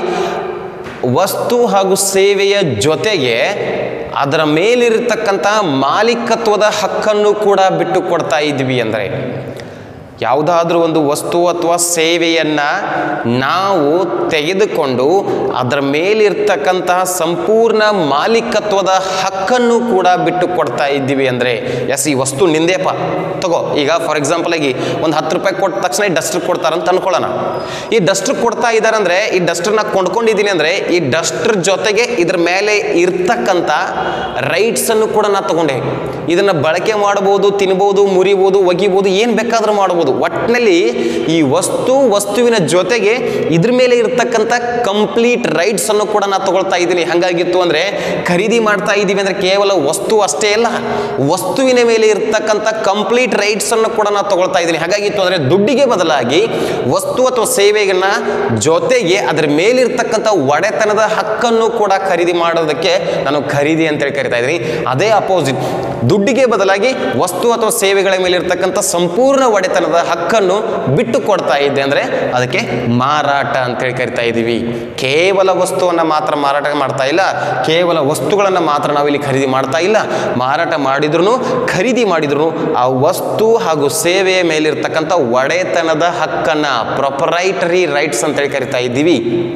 ವಸ್ತು ಹಾಗೂ ಸೇವೆಯ ಜೊತೆಗೆ ಅದರ ಮೇಲಿರತಕ್ಕಂಥ ಮಾಲೀಕತ್ವದ ಹಕ್ಕನ್ನು ಕೂಡ ಬಿಟ್ಟು ಕೊಡ್ತಾ ಇದ್ವಿ ಅಂದರೆ ಯಾವುದಾದ್ರೂ ಒಂದು ವಸ್ತು ಅಥವಾ ಸೇವೆಯನ್ನು ನಾವು ತೆಗೆದುಕೊಂಡು ಅದರ ಮೇಲಿರ್ತಕ್ಕಂತಹ ಸಂಪೂರ್ಣ ಮಾಲೀಕತ್ವದ ಹಕ್ಕನ್ನು ಕೂಡ ಬಿಟ್ಟು ಕೊಡ್ತಾ ಇದ್ದೀವಿ ಅಂದರೆ ಎಸ್ ಈ ವಸ್ತು ನಿಂದೇಪ ತಗೋ ಈಗ ಫಾರ್ ಎಕ್ಸಾಂಪಲ್ ಆಗಿ ಒಂದು ಹತ್ತು ರೂಪಾಯಿ ಕೊಟ್ಟ ತಕ್ಷಣ ಈ ಡಸ್ಟರ್ ಕೊಡ್ತಾರಂತ ಅನ್ಕೊಳ್ಳೋಣ ಈ ಡಸ್ಟರ್ ಕೊಡ್ತಾ ಇದ್ದಾರೆ ಅಂದರೆ ಈ ಡಸ್ಟರ್ನ ಕೊಂಡ್ಕೊಂಡಿದ್ದೀನಿ ಅಂದರೆ ಈ ಡಸ್ಟರ್ ಜೊತೆಗೆ ಇದ್ರ ಮೇಲೆ ಇರ್ತಕ್ಕಂಥ ರೈಟ್ಸನ್ನು ಕೂಡ ನಾ ತಗೊಂಡೆ ಇದನ್ನು ಬಳಕೆ ಮಾಡ್ಬೋದು ತಿನ್ಬೋದು ಮುರಿಬೋದು ಒಗಿಬೋದು ಏನು ಬೇಕಾದರೂ ಮಾಡ್ಬೋದು ಒಟ್ಟಿನಲ್ಲಿ ಈ ವಸ್ತು ವಸ್ತುವಿನ ಜೊತೆಗೆ ಇದ್ರ ಮೇಲೆ ಇರ್ತಕ್ಕಂಥ ಕಂಪ್ಲೀಟ್ ರೈಟ್ಸ್ ಅನ್ನು ಕೂಡ ನಾ ತಗೊಳ್ತಾ ಇದ್ದೀನಿ ಹಾಗಾಗಿತ್ತು ಅಂದರೆ ಖರೀದಿ ಮಾಡ್ತಾ ಇದ್ದೀವಿ ಅಂದರೆ ಕೇವಲ ವಸ್ತು ಅಷ್ಟೇ ಅಲ್ಲ ವಸ್ತುವಿನ ಮೇಲೆ ಇರ್ತಕ್ಕಂಥ ಕಂಪ್ಲೀಟ್ ರೈಟ್ಸ್ ಅನ್ನು ಕೂಡ ನಾ ತಗೊಳ್ತಾ ಇದ್ದೀನಿ ಹಾಗಾಗಿತ್ತು ಅಂದರೆ ದುಡ್ಡಿಗೆ ಬದಲಾಗಿ ವಸ್ತು ಅಥವಾ ಸೇವೆಗಳನ್ನ ಜೊತೆಗೆ ಅದರ ಮೇಲಿರ್ತಕ್ಕಂಥ ಒಡೆತನದ ಹಕ್ಕನ್ನು ಕೂಡ ಖರೀದಿ ಮಾಡೋದಕ್ಕೆ ನಾನು ಖರೀದಿ ಅಂತೇಳಿ ಕರಿತಾ ಇದ್ದೀನಿ ಅದೇ ಅಪೋಸಿಟ್ ದುಡ್ಡಿಗೆ ಬದಲಾಗಿ ವಸ್ತು ಅಥವಾ ಸೇವೆಗಳ ಮೇಲಿರ್ತಕ್ಕಂಥ ಸಂಪೂರ್ಣ ಒಡೆತನದ ಹಕ್ಕನ್ನು ಬಿಟ್ಟು ಕೊಡ್ತಾ ಇದ್ದೆ ಅಂದರೆ ಅದಕ್ಕೆ ಮಾರಾಟ ಅಂತೇಳಿ ಕರಿತಾ ಇದ್ದೀವಿ ಕೇವಲ ವಸ್ತುವನ್ನು ಮಾತ್ರ ಮಾರಾಟ ಮಾಡ್ತಾ ಇಲ್ಲ ಕೇವಲ ವಸ್ತುಗಳನ್ನು ಮಾತ್ರ ನಾವಿಲ್ಲಿ ಖರೀದಿ ಮಾಡ್ತಾ ಇಲ್ಲ ಮಾರಾಟ ಮಾಡಿದ್ರು ಖರೀದಿ ಮಾಡಿದ್ರು ಆ ವಸ್ತು ಹಾಗೂ ಸೇವೆಯ ಮೇಲಿರ್ತಕ್ಕಂಥ ಒಡೆತನದ ಹಕ್ಕನ್ನು ಪ್ರೊಪರೈಟರಿ ರೈಟ್ಸ್ ಅಂತೇಳಿ ಕರಿತಾ ಇದ್ದೀವಿ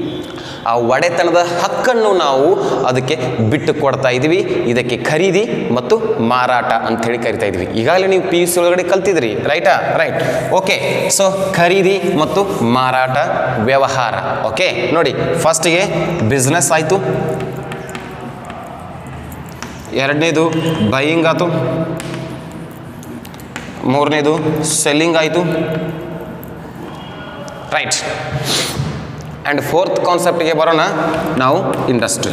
ಆ ಒಡೆತನದ ಹಕ್ಕನ್ನು ನಾವು ಅದಕ್ಕೆ ಬಿಟ್ಟು ಕೊಡ್ತಾ ಇದ್ದೀವಿ ಇದಕ್ಕೆ ಖರೀದಿ ಮತ್ತು ಮಾರಾಟ ಅಂಥೇಳಿ ಕರಿತಾ ಇದ್ವಿ ಈಗಾಗಲೇ ನೀವು ಪಿ ಯು ಸಿ ಒಳಗಡೆ ಕಲ್ತಿದ್ರಿ ರೈಟಾ ರೈಟ್ ಓಕೆ ಸೊ ಖರೀದಿ ಮತ್ತು ಮಾರಾಟ ವ್ಯವಹಾರ ಓಕೆ ನೋಡಿ ಫಸ್ಟಿಗೆ ಬಿಸ್ನೆಸ್ ಆಯಿತು ಎರಡನೇದು ಬೈಯಿಂಗ್ ಆಯಿತು ಮೂರನೇದು ಸೆಲ್ಲಿಂಗ್ ಆಯಿತು ರೈಟ್ ಆ್ಯಂಡ್ ಫೋರ್ತ್ ಕಾನ್ಸೆಪ್ಟ್ಗೆ ಬರೋಣ ನಾವು ಇಂಡಸ್ಟ್ರಿ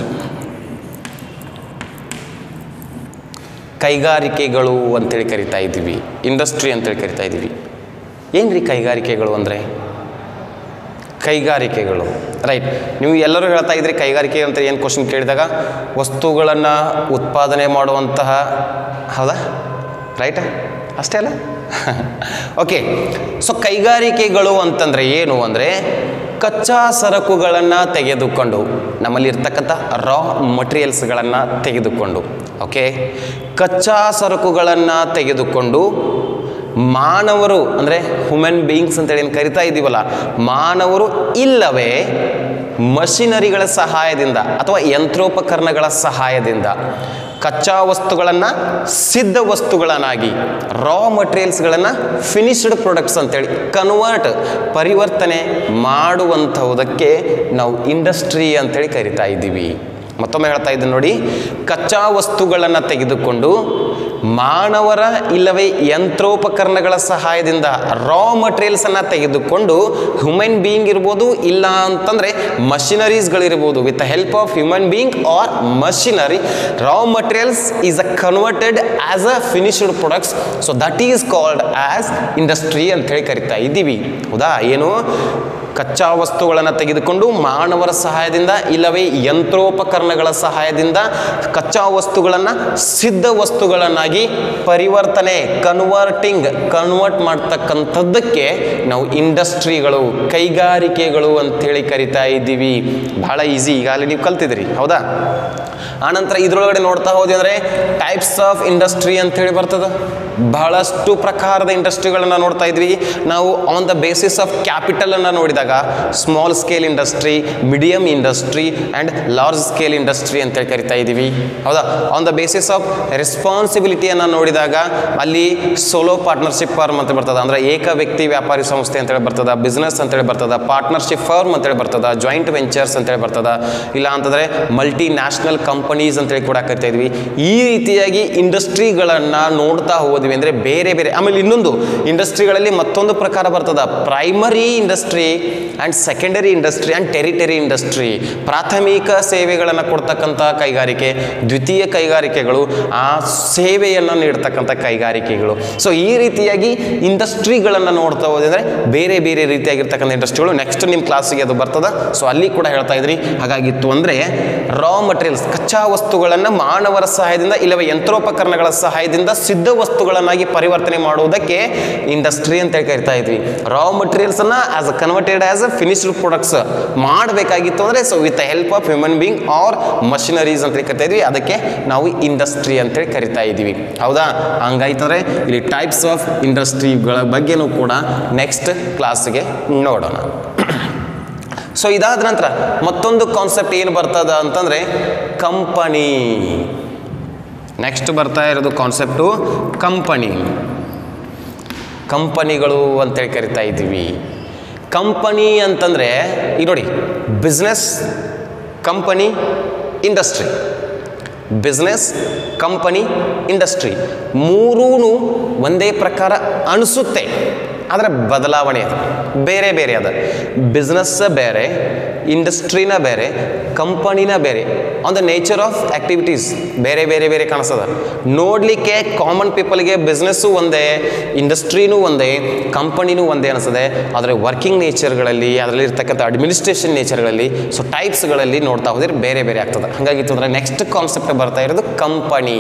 ಕೈಗಾರಿಕೆಗಳು ಅಂತೇಳಿ ಕರಿತಾ ಇದ್ದೀವಿ ಇಂಡಸ್ಟ್ರಿ ಅಂತೇಳಿ ಕರಿತಾ ಇದ್ದೀವಿ ಏನು ರೀ ಕೈಗಾರಿಕೆಗಳು ಅಂದರೆ ಕೈಗಾರಿಕೆಗಳು ರೈಟ್ ನೀವು ಎಲ್ಲರೂ ಹೇಳ್ತಾ ಇದ್ರಿ ಕೈಗಾರಿಕೆ ಅಂತ ಏನು ಕ್ವಶನ್ ಕೇಳಿದಾಗ ವಸ್ತುಗಳನ್ನು ಉತ್ಪಾದನೆ ಮಾಡುವಂತಹ ಹೌದಾ ರೈಟ್ ಅಷ್ಟೇ ಅಲ್ಲ ಓಕೆ ಸೊ ಕೈಗಾರಿಕೆಗಳು ಅಂತಂದರೆ ಏನು ಅಂದರೆ ಕಚ್ಚಾ ಸರಕುಗಳನ್ನು ತೆಗೆದುಕೊಂಡು ನಮ್ಮಲ್ಲಿ ಇರ್ತಕ್ಕಂಥ ರಾ ಮಟೀರಿಯಲ್ಸ್ಗಳನ್ನು ತೆಗೆದುಕೊಂಡು ಓಕೆ ಕಚ್ಚಾ ಸರಕುಗಳನ್ನು ತೆಗೆದುಕೊಂಡು ಮಾನವರು ಅಂದರೆ ಹ್ಯೂಮನ್ ಬೀಯಿಂಗ್ಸ್ ಅಂತೇಳಿ ಏನು ಕರಿತಾ ಇದ್ದೀವಲ್ಲ ಮಾನವರು ಇಲ್ಲವೇ ಮಷಿನರಿಗಳ ಸಹಾಯದಿಂದ ಅಥವಾ ಯಂತ್ರೋಪಕರಣಗಳ ಸಹಾಯದಿಂದ ಕಚ್ಚಾ ವಸ್ತುಗಳನ್ನು ಸಿದ್ಧ ವಸ್ತುಗಳನ್ನಾಗಿ ರಾ ಮಟೀರಿಯಲ್ಸ್ಗಳನ್ನು ಫಿನಿಶ್ಡ್ ಪ್ರಾಡಕ್ಟ್ಸ್ ಅಂತೇಳಿ ಕನ್ವರ್ಟ್ ಪರಿವರ್ತನೆ ಮಾಡುವಂಥವುದಕ್ಕೆ ನಾವು ಇಂಡಸ್ಟ್ರಿ ಅಂತೇಳಿ ಕರಿತಾ ಇದ್ದೀವಿ ಮತ್ತೊಮ್ಮೆ ಹೇಳ್ತಾ ಇದ್ದೀನಿ ನೋಡಿ ಕಚ್ಚಾ ವಸ್ತುಗಳನ್ನು ತೆಗೆದುಕೊಂಡು ಮಾನವರ ಇಲ್ಲವೇ ಯಂತ್ರೋಪಕರಣಗಳ ಸಹಾಯದಿಂದ ರಾ ಮಟೀರಿಯಲ್ಸನ್ನು ತೆಗೆದುಕೊಂಡು ಹ್ಯೂಮನ್ ಬೀಯಿಂಗ್ ಇರ್ಬೋದು ಇಲ್ಲ ಅಂತಂದರೆ ಮಷಿನರೀಸ್ಗಳಿರ್ಬೋದು with the help of human being or machinery raw materials is a converted as a finished products so that is called as industry ಅಂತೇಳಿ ಕರಿತಾ ಇದ್ದೀವಿ ಹೌದಾ ಏನು ಕಚ್ಚಾ ವಸ್ತುಗಳನ್ನು ತೆಗೆದುಕೊಂಡು ಮಾನವರ ಸಹಾಯದಿಂದ ಇಲ್ಲವೇ ಯಂತ್ರೋಪಕರಣಗಳ ಸಹಾಯದಿಂದ ಕಚ್ಚಾ ವಸ್ತುಗಳನ್ನು ಸಿದ್ಧ ವಸ್ತುಗಳನ್ನಾಗಿ ಪರಿವರ್ತನೆ ಕನ್ವರ್ಟಿಂಗ್ ಕನ್ವರ್ಟ್ ಮಾಡ್ತಕ್ಕಂಥದ್ದಕ್ಕೆ ನಾವು ಇಂಡಸ್ಟ್ರಿಗಳು ಕೈಗಾರಿಕೆಗಳು ಅಂತೇಳಿ ಕರಿತಾ ಇದ್ದೀವಿ ಬಹಳ ಈಸಿ ಈಗಾಗಲೇ ನೀವು ಕಲ್ತಿದ್ದೀರಿ ಹೌದಾ ಆನಂತರ ಇದರೊಳಗಡೆ ನೋಡ್ತಾ ಹೋದ್ವಿ ಅಂದರೆ ಟೈಪ್ಸ್ ಆಫ್ ಇಂಡಸ್ಟ್ರಿ ಅಂತೇಳಿ ಬರ್ತದೆ ಬಹಳಷ್ಟು ಪ್ರಕಾರದ ಇಂಡಸ್ಟ್ರಿಗಳನ್ನ ನೋಡ್ತಾ ಇದ್ವಿ ನಾವು ಆನ್ ದ ಬೇಸಿಸ್ ಆಫ್ ಕ್ಯಾಪಿಟಲನ್ನು ನೋಡಿದಾಗ small scale industry medium industry and large scale industry ಅಂತೇಳಿ ಕರಿತಾ ಇದ್ದೀವಿ ಹೌದಾ ಆನ್ ದ ಬೇಸಿಸ್ ಆಫ್ ರೆಸ್ಪಾನ್ಸಿಬಿಲಿಟಿಯನ್ನು ನೋಡಿದಾಗ ಅಲ್ಲಿ ಸೋಲೋ ಪಾರ್ಟ್ನರ್ಶಿಪ್ ಫರ್ಮ್ ಅಂತ ಬರ್ತದೆ ಅಂದರೆ ಏಕ ವ್ಯಕ್ತಿ ವ್ಯಾಪಾರಿ ಸಂಸ್ಥೆ ಅಂತೇಳಿ ಬರ್ತದೆ ಬಿಸ್ನೆಸ್ ಅಂತೇಳಿ ಬರ್ತದೆ ಪಾರ್ಟ್ನರ್ಶಿಪ್ ಫರ್ಮ್ ಅಂತೇಳಿ ಬರ್ತದೆ ಜಾಯಿಂಟ್ ವೆಂಚರ್ಸ್ ಅಂತೇಳಿ ಬರ್ತದೆ ಇಲ್ಲ ಅಂತಂದರೆ ಮಲ್ಟಿ ನ್ಯಾಷನಲ್ ಕಂಪನೀಸ್ ಅಂತೇಳಿ ಕೂಡ ಕರಿತಾ ಇದ್ವಿ ಈ ರೀತಿಯಾಗಿ ಇಂಡಸ್ಟ್ರಿಗಳನ್ನು ನೋಡ್ತಾ ಹೋದ್ವಿ ಅಂದರೆ ಬೇರೆ ಬೇರೆ ಆಮೇಲೆ ಇನ್ನೊಂದು ಇಂಡಸ್ಟ್ರಿಗಳಲ್ಲಿ ಮತ್ತೊಂದು ಪ್ರಕಾರ ಬರ್ತದೆ primary industry and secondary industry and territory industry ಪ್ರಾಥಮಿಕ ಸೇವೆಗಳನ್ನು ಕೊಡ್ತಕ್ಕಂಥ ಕೈಗಾರಿಕೆ ದ್ವಿತೀಯ ಕೈಗಾರಿಕೆಗಳು ಆ ಸೇವೆಯನ್ನು ನೀಡ್ತಕ್ಕಂಥ ಕೈಗಾರಿಕೆಗಳು ಸೊ ಈ ರೀತಿಯಾಗಿ ಇಂಡಸ್ಟ್ರಿಗಳನ್ನು ನೋಡ್ತಾ ಹೋದ್ರೆ ಬೇರೆ ಬೇರೆ ರೀತಿಯಾಗಿರ್ತಕ್ಕಂಥ ಇಂಡಸ್ಟ್ರಿಗಳು ನೆಕ್ಸ್ಟ್ ನಿಮ್ಮ ಕ್ಲಾಸಿಗೆ ಅದು ಬರ್ತದೆ ಸೊ ಅಲ್ಲಿ ಕೂಡ ಹೇಳ್ತಾ ಇದ್ರಿ ಹಾಗಾಗಿತ್ತು ಅಂದರೆ ರಾ ಮಟೀರಿಯಲ್ಸ್ ಕಚ್ಚಾ ವಸ್ತುಗಳನ್ನು ಮಾನವರ ಸಹಾಯದಿಂದ ಇಲ್ಲವೇ ಯಂತ್ರೋಪಕರಣಗಳ ಸಹಾಯದಿಂದ ಸಿದ್ಧ ವಸ್ತುಗಳನ್ನಾಗಿ ಪರಿವರ್ತನೆ ಮಾಡುವುದಕ್ಕೆ ಇಂಡಸ್ಟ್ರಿ ಅಂತ ಹೇಳಿ ಕರಿತಾ ಇದ್ವಿ ರಾ ಮಟೀರಿಯಲ್ಸನ್ನು as a converted as a finished products ಮಾಡಬೇಕಾಗಿತ್ತು ಅಂದರೆ so with the help of human being or machineries ಅಂತೇಳಿ ಕರಿತಾ ಇದ್ವಿ ಅದಕ್ಕೆ ನಾವು ಇಂಡಸ್ಟ್ರಿ ಅಂತೇಳಿ ಕರಿತಾ ಇದ್ದೀವಿ ಹೌದಾ ಹಂಗಾಯ್ತಂದ್ರೆ ಇಲ್ಲಿ ಟೈಪ್ಸ್ ಆಫ್ ಇಂಡಸ್ಟ್ರಿಗಳ ಬಗ್ಗೆನೂ ಕೂಡ ನೆಕ್ಸ್ಟ್ ಕ್ಲಾಸ್ಗೆ ನೋಡೋಣ ಸೊ ಇದಾದ ನಂತರ ಮತ್ತೊಂದು ಕಾನ್ಸೆಪ್ಟ್ ಏನು ಬರ್ತದ ಅಂತಂದರೆ ಕಂಪನಿ ನೆಕ್ಸ್ಟ್ ಬರ್ತಾ ಇರೋದು ಕಾನ್ಸೆಪ್ಟು ಕಂಪನಿ ಕಂಪನಿಗಳು ಅಂತೇಳಿ ಕರಿತಾ ಇದ್ದೀವಿ ಕಂಪನಿ ಅಂತಂದರೆ ಈಗ ನೋಡಿ business company industry business company industry ಮೂರೂ ಒಂದೇ ಪ್ರಕಾರ ಅನಿಸುತ್ತೆ ಆದರೆ ಬದಲಾವಣೆ ಅದು ಬೇರೆ ಬೇರೆ ಅದ ಬಿಸ್ನೆಸ್ಸ ಬೇರೆ ಇಂಡಸ್ಟ್ರಿನ ಬೇರೆ ಕಂಪನಿನ ಬೇರೆ on the nature of activities ಬೇರೆ ಬೇರೆ ಬೇರೆ ಕಾಣಿಸ್ತದ ನೋಡಲಿಕ್ಕೆ ಕಾಮನ್ ಪೀಪಲ್ಗೆ ಬಿಸ್ನೆಸ್ಸು ಒಂದೇ ಇಂಡಸ್ಟ್ರಿನೂ ಒಂದೇ ಕಂಪನಿನೂ ಒಂದೇ ಅನಿಸ್ತದೆ ಆದರೆ ವರ್ಕಿಂಗ್ ನೇಚರ್ಗಳಲ್ಲಿ ಅದರಲ್ಲಿ ಇರ್ತಕ್ಕಂಥ ಅಡ್ಮಿನಿಸ್ಟ್ರೇಷನ್ ನೇಚರ್ಗಳಲ್ಲಿ ಸೊ ಟೈಪ್ಸ್ಗಳಲ್ಲಿ ನೋಡ್ತಾ ಹೋದ್ರೆ ಬೇರೆ ಬೇರೆ ಆಗ್ತದೆ ಹಾಗಾಗಿತ್ತು ಅಂದರೆ ನೆಕ್ಸ್ಟ್ ಕಾನ್ಸೆಪ್ಟ್ ಬರ್ತಾ ಇರೋದು ಕಂಪನಿ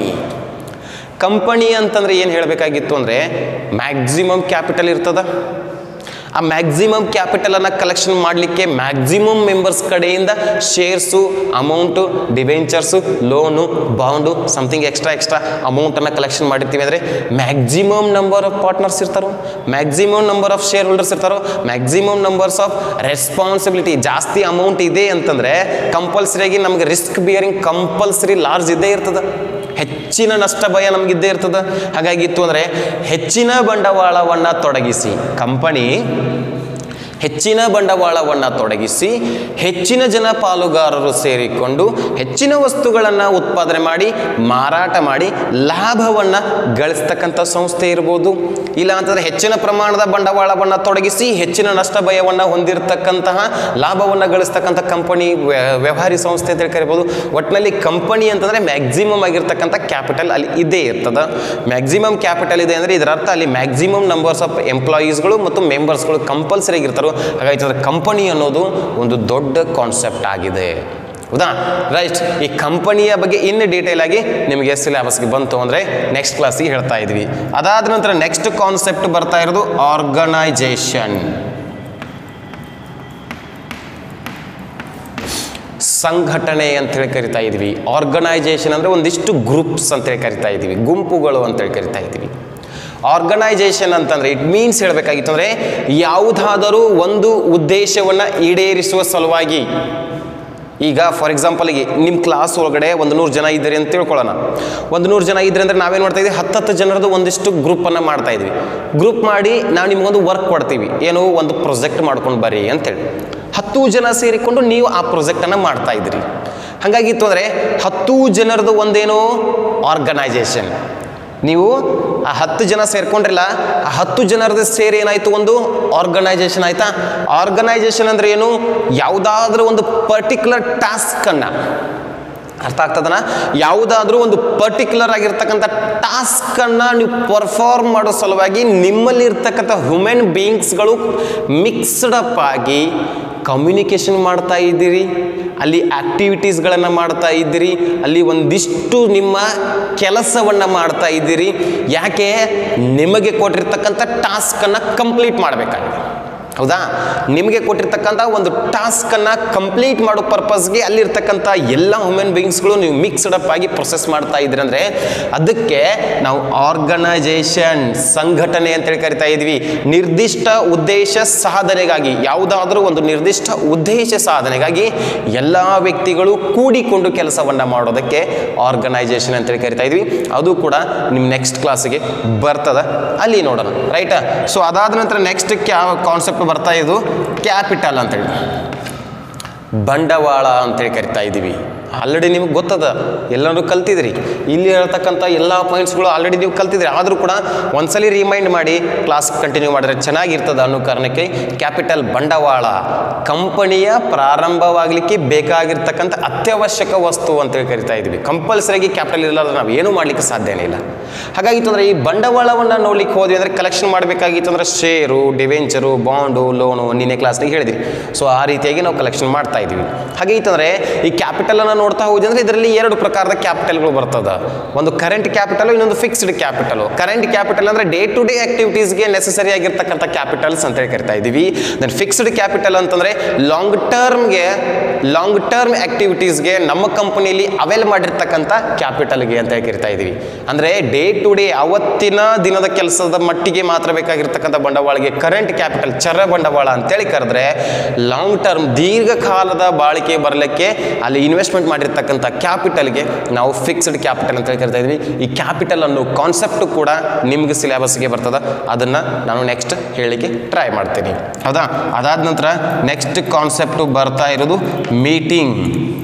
ಕಂಪನಿ ಅಂತಂದ್ರೆ ಏನು ಹೇಳಬೇಕಾಗಿತ್ತು ಅಂದರೆ ಮ್ಯಾಕ್ಸಿಮಮ್ ಕ್ಯಾಪಿಟಲ್ ಇರ್ತದ ಆ ಮ್ಯಾಕ್ಸಿಮಮ್ ಕ್ಯಾಪಿಟಲನ್ನು ಕಲೆಕ್ಷನ್ ಮಾಡಲಿಕ್ಕೆ ಮ್ಯಾಕ್ಸಿಮಮ್ ಮೆಂಬರ್ಸ್ ಕಡೆಯಿಂದ shares amount debentures loan bond something extra extra ಅಮೌಂಟನ್ನು ಕಲೆಕ್ಷನ್ ಮಾಡಿರ್ತೀವಿ ಅಂದರೆ ಮ್ಯಾಕ್ಸಿಮಮ್ ನಂಬರ್ ಆಫ್ ಪಾರ್ಟ್ನರ್ಸ್ ಇರ್ತಾರೋ maximum number of share holders ಇರ್ತಾರೋ ಮ್ಯಾಕ್ಸಿಮಮ್ ನಂಬರ್ಸ್ ಆಫ್ ರೆಸ್ಪಾನ್ಸಿಬಿಲಿಟಿ ಜಾಸ್ತಿ ಅಮೌಂಟ್ ಇದೆ ಅಂತಂದರೆ ಕಂಪಲ್ಸರಿಯಾಗಿ ನಮಗೆ ರಿಸ್ಕ್ ಬಿಯರಿಂಗ್ ಕಂಪಲ್ಸರಿ ಲಾರ್ಜ್ ಇದ್ದೇ ಇರ್ತದೆ ಹೆಚ್ಚಿನ ನಷ್ಟ ಭಯ ನಮಗಿದ್ದೇ ಇರ್ತದೆ ಹಾಗಾಗಿತ್ತು ಅಂದರೆ ಹೆಚ್ಚಿನ ಬಂಡವಾಳವನ್ನು ತೊಡಗಿಸಿ ಕಂಪನಿ ಹೆಚ್ಚಿನ ಬಂಡವಾಳವನ್ನು ತೊಡಗಿಸಿ ಹೆಚ್ಚಿನ ಜನ ಪಾಲುಗಾರರು ಸೇರಿಕೊಂಡು ಹೆಚ್ಚಿನ ವಸ್ತುಗಳನ್ನು ಉತ್ಪಾದನೆ ಮಾಡಿ ಮಾರಾಟ ಮಾಡಿ ಲಾಭವನ್ನು ಗಳಿಸ್ತಕ್ಕಂಥ ಸಂಸ್ಥೆ ಇರ್ಬೋದು ಇಲ್ಲ ಅಂತಂದರೆ ಹೆಚ್ಚಿನ ಪ್ರಮಾಣದ ಬಂಡವಾಳವನ್ನು ತೊಡಗಿಸಿ ಹೆಚ್ಚಿನ ನಷ್ಟ ಭಯವನ್ನು ಹೊಂದಿರತಕ್ಕಂತಹ ಲಾಭವನ್ನು ಗಳಿಸ್ತಕ್ಕಂಥ ಕಂಪನಿ ವ್ಯವಹಾರಿ ಸಂಸ್ಥೆ ಅಂತ ಹೇಳಿ ಕರಿಬೋದು ಒಟ್ಟಿನಲ್ಲಿ ಕಂಪನಿ ಅಂತಂದರೆ ಮ್ಯಾಕ್ಸಿಮಮ್ ಆಗಿರ್ತಕ್ಕಂಥ ಕ್ಯಾಪಿಟಲ್ ಅಲ್ಲಿ ಇದೇ ಇರ್ತದೆ ಮ್ಯಾಕ್ಸಿಮಮ್ ಕ್ಯಾಪಿಟಲ್ ಇದೆ ಅಂದರೆ ಇದರ ಅರ್ಥ ಅಲ್ಲಿ ಮ್ಯಾಕ್ಸಿಮಮ್ ನಂಬರ್ಸ್ ಆಫ್ ಎಂಪ್ಲಾಯೀಸ್ಗಳು ಮತ್ತು ಮೆಂಬರ್ಸ್ಗಳು ಕಂಪಲ್ಸರಿ ಆಗಿರ್ತಾರೋ ಹಾಗಾಗಿ ಕಂಪನಿ ಅನ್ನೋದು ಒಂದು ದೊಡ್ಡ ಕಾನ್ಸೆಪ್ಟ್ ಆಗಿದೆ ಹೌದಾ ರೈಟ್ ಈ ಕಂಪನಿಯ ಬಗ್ಗೆ ಇನ್ನು ಡೀಟೇಲ್ ಆಗಿ ನಿಮಗೆ ಸಿಲೆಬಸ್ಗೆ ಬಂತು ಅಂದರೆ ನೆಕ್ಸ್ಟ್ ಕ್ಲಾಸಿಗೆ ಹೇಳ್ತಾ ಇದ್ವಿ ಅದಾದ ನಂತರ ನೆಕ್ಸ್ಟ್ ಕಾನ್ಸೆಪ್ಟ್ ಬರ್ತಾ ಇರೋದು ಆರ್ಗನೈಜೇಷನ್ ಸಂಘಟನೆ ಅಂತೇಳಿ ಕರಿತಾ ಇದ್ವಿ ಆರ್ಗನೈಜೇಷನ್ ಅಂದರೆ ಒಂದಿಷ್ಟು ಗ್ರೂಪ್ಸ್ ಅಂತೇಳಿ ಕರಿತಾ ಇದ್ವಿ ಗುಂಪುಗಳು ಅಂತೇಳಿ ಕರಿತಾ ಇದ್ವಿ ಆರ್ಗನೈಜೇಷನ್ ಅಂತಂದರೆ ಇಟ್ ಮೀನ್ಸ್ ಹೇಳಬೇಕಾಗಿತ್ತು ಅಂದರೆ ಯಾವುದಾದರೂ ಒಂದು ಉದ್ದೇಶವನ್ನು ಈಡೇರಿಸುವ ಸಲುವಾಗಿ ಈಗ ಫಾರ್ ಎಕ್ಸಾಂಪಲ್ಗೆ ನಿಮ್ಮ ಕ್ಲಾಸ್ ಒಳಗಡೆ ಒಂದು ನೂರು ಜನ ಇದ್ದೀರಿ ಅಂತ ತಿಳ್ಕೊಳ್ಳೋಣ ಒಂದು ನೂರು ಜನ ಇದ್ರೆ ಅಂದರೆ ನಾವೇನು ಮಾಡ್ತಾ ಇದ್ವಿ ಹತ್ತತ್ತು ಜನರದ್ದು ಒಂದಿಷ್ಟು ಗ್ರೂಪನ್ನು ಮಾಡ್ತಾ ಇದ್ವಿ ಗ್ರೂಪ್ ಮಾಡಿ ನಾವು ನಿಮಗೊಂದು ವರ್ಕ್ ಕೊಡ್ತೀವಿ ಏನು ಒಂದು ಪ್ರೊಜೆಕ್ಟ್ ಮಾಡ್ಕೊಂಡು ಬರ್ರಿ ಅಂತೇಳಿ ಹತ್ತು ಜನ ಸೇರಿಕೊಂಡು ನೀವು ಆ ಪ್ರೊಜೆಕ್ಟನ್ನು ಮಾಡ್ತಾ ಇದ್ದೀರಿ ಹಾಗಾಗಿತ್ತು ಅಂದರೆ ಹತ್ತು ಜನರದು ಒಂದೇನೋ ಆರ್ಗನೈಜೇಷನ್ ನೀವು ಆ ಹತ್ತು ಜನ ಸೇರ್ಕೊಂಡ್ರಲ್ಲ ಆ ಹತ್ತು ಜನರದ್ದು ಸೇರಿ ಏನಾಯಿತು ಒಂದು ಆರ್ಗನೈಜೇಷನ್ ಆಯಿತಾ ಆರ್ಗನೈಜೇಷನ್ ಅಂದರೆ ಏನು ಯಾವುದಾದ್ರೂ ಒಂದು ಪರ್ಟಿಕ್ಯುಲರ್ ಟಾಸ್ಕನ್ನು ಅರ್ಥ ಆಗ್ತದನ ಯಾವುದಾದ್ರೂ ಒಂದು ಪರ್ಟಿಕ್ಯುಲರ್ ಆಗಿರ್ತಕ್ಕಂಥ ಟಾಸ್ಕನ್ನು ನೀವು ಪರ್ಫಾರ್ಮ್ ಮಾಡೋ ಸಲುವಾಗಿ ನಿಮ್ಮಲ್ಲಿ ಇರ್ತಕ್ಕಂಥ ಹ್ಯೂಮನ್ ಬೀಯಿಂಗ್ಸ್ಗಳು ಮಿಕ್ಸ್ಡ್ ಅಪ್ ಆಗಿ ಕಮ್ಯುನಿಕೇಷನ್ ಮಾಡ್ತಾ ಇದ್ದೀರಿ ಅಲ್ಲಿ ಆಕ್ಟಿವಿಟೀಸ್ಗಳನ್ನು ಮಾಡ್ತಾ ಇದ್ದೀರಿ ಅಲ್ಲಿ ಒಂದಿಷ್ಟು ನಿಮ್ಮ ಕೆಲಸವನ್ನು ಮಾಡ್ತಾ ಇದ್ದೀರಿ ಯಾಕೆ ನಿಮಗೆ ಕೊಟ್ಟಿರ್ತಕ್ಕಂಥ ಟಾಸ್ಕನ್ನು ಕಂಪ್ಲೀಟ್ ಮಾಡಬೇಕಾಗಿದೆ ಹೌದಾ ನಿಮಗೆ ಕೊಟ್ಟಿರ್ತಕ್ಕಂಥ ಒಂದು ಟಾಸ್ಕನ್ನು ಕಂಪ್ಲೀಟ್ ಮಾಡೋ ಪರ್ಪಸ್ಗೆ ಅಲ್ಲಿರ್ತಕ್ಕಂಥ ಎಲ್ಲ ಹ್ಯೂಮನ್ ಬೀಯಿಂಗ್ಸ್ಗಳು ನೀವು ಮಿಕ್ಸ್ಡ್ ಅಪ್ ಆಗಿ ಪ್ರೊಸೆಸ್ ಮಾಡ್ತಾ ಇದ್ದೀರಿ ಅಂದರೆ ಅದಕ್ಕೆ ನಾವು ಆರ್ಗನೈಜೇಷನ್ ಸಂಘಟನೆ ಅಂತೇಳಿ ಕರಿತಾ ಇದ್ವಿ ನಿರ್ದಿಷ್ಟ ಉದ್ದೇಶ ಸಾಧನೆಗಾಗಿ ಯಾವುದಾದ್ರೂ ಒಂದು ನಿರ್ದಿಷ್ಟ ಉದ್ದೇಶ ಸಾಧನೆಗಾಗಿ ಎಲ್ಲ ವ್ಯಕ್ತಿಗಳು ಕೂಡಿಕೊಂಡು ಕೆಲಸವನ್ನು ಮಾಡೋದಕ್ಕೆ ಆರ್ಗನೈಜೇಷನ್ ಅಂತೇಳಿ ಕರಿತಾ ಇದ್ವಿ ಅದು ಕೂಡ ನಿಮ್ಮ ನೆಕ್ಸ್ಟ್ ಕ್ಲಾಸಿಗೆ ಬರ್ತದ ಅಲ್ಲಿ ನೋಡೋಣ ರೈಟಾ ಸೊ ಅದಾದ ನಂತರ ನೆಕ್ಸ್ಟ್ ಕ್ಯಾ ಕಾನ್ಸೆಪ್ಟ್ ಬರ್ತಾ ಇದು ಕ್ಯಾಪಿಟಲ್ ಅಂತೇಳಿ ಬಂಡವಾಳ ಅಂತೇಳಿ ಕರಿತಾ ಇದ್ದೀವಿ ಆಲ್ರೆಡಿ ನಿಮ್ಗೆ ಗೊತ್ತದ ಎಲ್ಲರೂ ಕಲ್ತಿದ್ರಿ ಇಲ್ಲಿ ಹೇಳ್ತಕ್ಕಂಥ ಎಲ್ಲ ಪಾಯಿಂಟ್ಸ್ಗಳು ಆಲ್ರೆಡಿ ನೀವು ಕಲ್ತಿದ್ರಿ ಆದರೂ ಕೂಡ ಒಂದ್ಸಲಿ ರಿಮೈಂಡ್ ಮಾಡಿ ಕ್ಲಾಸ್ ಕಂಟಿನ್ಯೂ ಮಾಡಿದ್ರೆ ಚೆನ್ನಾಗಿರ್ತದ ಅನ್ನೋ ಕಾರಣಕ್ಕೆ ಕ್ಯಾಪಿಟಲ್ ಬಂಡವಾಳ ಕಂಪನಿಯ ಪ್ರಾರಂಭವಾಗಲಿಕ್ಕೆ ಬೇಕಾಗಿರ್ತಕ್ಕಂಥ ಅತ್ಯವಶ್ಯಕ ವಸ್ತು ಅಂತೇಳಿ ಕರಿತಾ ಇದ್ವಿ ಕಂಪಲ್ಸರಿಯಾಗಿ ಕ್ಯಾಪಿಟಲ್ ಇರಲಾರ್ದ್ರೆ ನಾವು ಏನೂ ಮಾಡಲಿಕ್ಕೆ ಸಾಧ್ಯನೇ ಇಲ್ಲ ಹಾಗಾಗಿತ್ತು ಅಂದರೆ ಈ ಬಂಡವಾಳವನ್ನು ನೋಡ್ಲಿಕ್ಕೆ ಹೋದ್ವಿ ಅಂದರೆ ಕಲೆಕ್ಷನ್ ಮಾಡಬೇಕಾಗಿತ್ತು ಅಂದರೆ ಶೇರು ಡಿವೆಂಚರು ಬಾಂಡು ಲೋನು ನಿನ್ನೆ ಕ್ಲಾಸ್ನಾಗ ಹೇಳಿದ್ವಿ ಸೊ ಆ ರೀತಿಯಾಗಿ ನಾವು ಕಲೆಕ್ಷನ್ ಮಾಡ್ತಾ ಇದ್ದೀವಿ ಹಾಗೆ ಇತ್ತಂದರೆ ಈ ಕ್ಯಾಪಿಟಲನ್ನು ನೋಡ್ತಾ ಹೋದ್ವಿ ಅಂದರೆ ಇದರಲ್ಲಿ ಎರಡು ಪ್ರಕಾರದ ಕ್ಯಾಪಿಟಲ್ಗಳು ಬರ್ತದ ಒಂದು ಕರೆಂಟ್ ಕ್ಯಾಪಿಟಲ್ ಇನ್ನೊಂದು ಫಿಕ್ಸ್ಡ್ ಕ್ಯಾಪಿಟಲ್ ಕರೆಂಟ್ ಕ್ಯಾಪಿಟಲ್ ಅಂದರೆ ಡೇ ಟು ಡೇ ಆಕ್ಟಿವಿಟೀಸ್ಗೆ ನೆಸಸರಿ ಆಗಿರ್ತಕ್ಕಂಥ ಕ್ಯಾಪಿಟಲ್ಸ್ ಅಂತೇಳಿ ಕರಿತಾ ಇದ್ದೀವಿ ದೆನ್ ಫಿಕ್ಸ್ಡ್ ಕ್ಯಾಪಿಟಲ್ ಅಂತಂದರೆ ಲಾಂಗ್ ಟರ್ಮ್ಗೆ ಲಾಂಗ್ ಟರ್ಮ್ ಆಕ್ಟಿವಿಟೀಸ್ಗೆ ನಮ್ಮ ಕಂಪನಿಯಲ್ಲಿ ಅವೇಲ್ ಮಾಡಿರ್ತಕ್ಕಂಥ ಕ್ಯಾಪಿಟಲ್ಗೆ ಅಂತ ಹೇಳಿ ಕರಿತಾ ಇದ್ದೀವಿ ಅಂದರೆ ಡೇ ಟು ಡೇ ಅವತ್ತಿನ ದಿನದ ಕೆಲಸದ ಮಟ್ಟಿಗೆ ಮಾತ್ರ ಬೇಕಾಗಿರ್ತಕ್ಕಂಥ ಬಂಡವಾಳಗೆ ಕರೆಂಟ್ ಕ್ಯಾಪಿಟಲ್ ಚರ ಬಂಡವಾಳ ಅಂತೇಳಿ ಕರೆದ್ರೆ ಲಾಂಗ್ ಟರ್ಮ್ ದೀರ್ಘಕಾಲದ ಬಾಳಿಕೆ ಬರಲಿಕ್ಕೆ ಅಲ್ಲಿ ಇನ್ವೆಸ್ಟ್ಮೆಂಟ್ ಮಾಡಿರ್ತಕ್ಕಂಥ ಕ್ಯಾಪಿಟಲ್ಗೆ ನಾವು ಫಿಕ್ಸ್ಡ್ ಕ್ಯಾಪಿಟಲ್ ಅಂತ ಹೇಳಿ ಕರಿತಾ ಇದ್ವಿ ಈ ಕ್ಯಾಪಿಟಲ್ ಅನ್ನೋ ಕಾನ್ಸೆಪ್ಟ್ ಕೂಡ ನಿಮ್ಗೆ ಸಿಲೆಬಸ್ಗೆ ಬರ್ತದ ಅದನ್ನು ನಾನು ನೆಕ್ಸ್ಟ್ ಹೇಳಿಕೆ ಟ್ರೈ ಮಾಡ್ತೀನಿ ಹೌದಾ ಅದಾದ ನಂತರ ನೆಕ್ಸ್ಟ್ ಕಾನ್ಸೆಪ್ಟು ಬರ್ತಾ ಇರೋದು ಮೀಟಿಂಗ್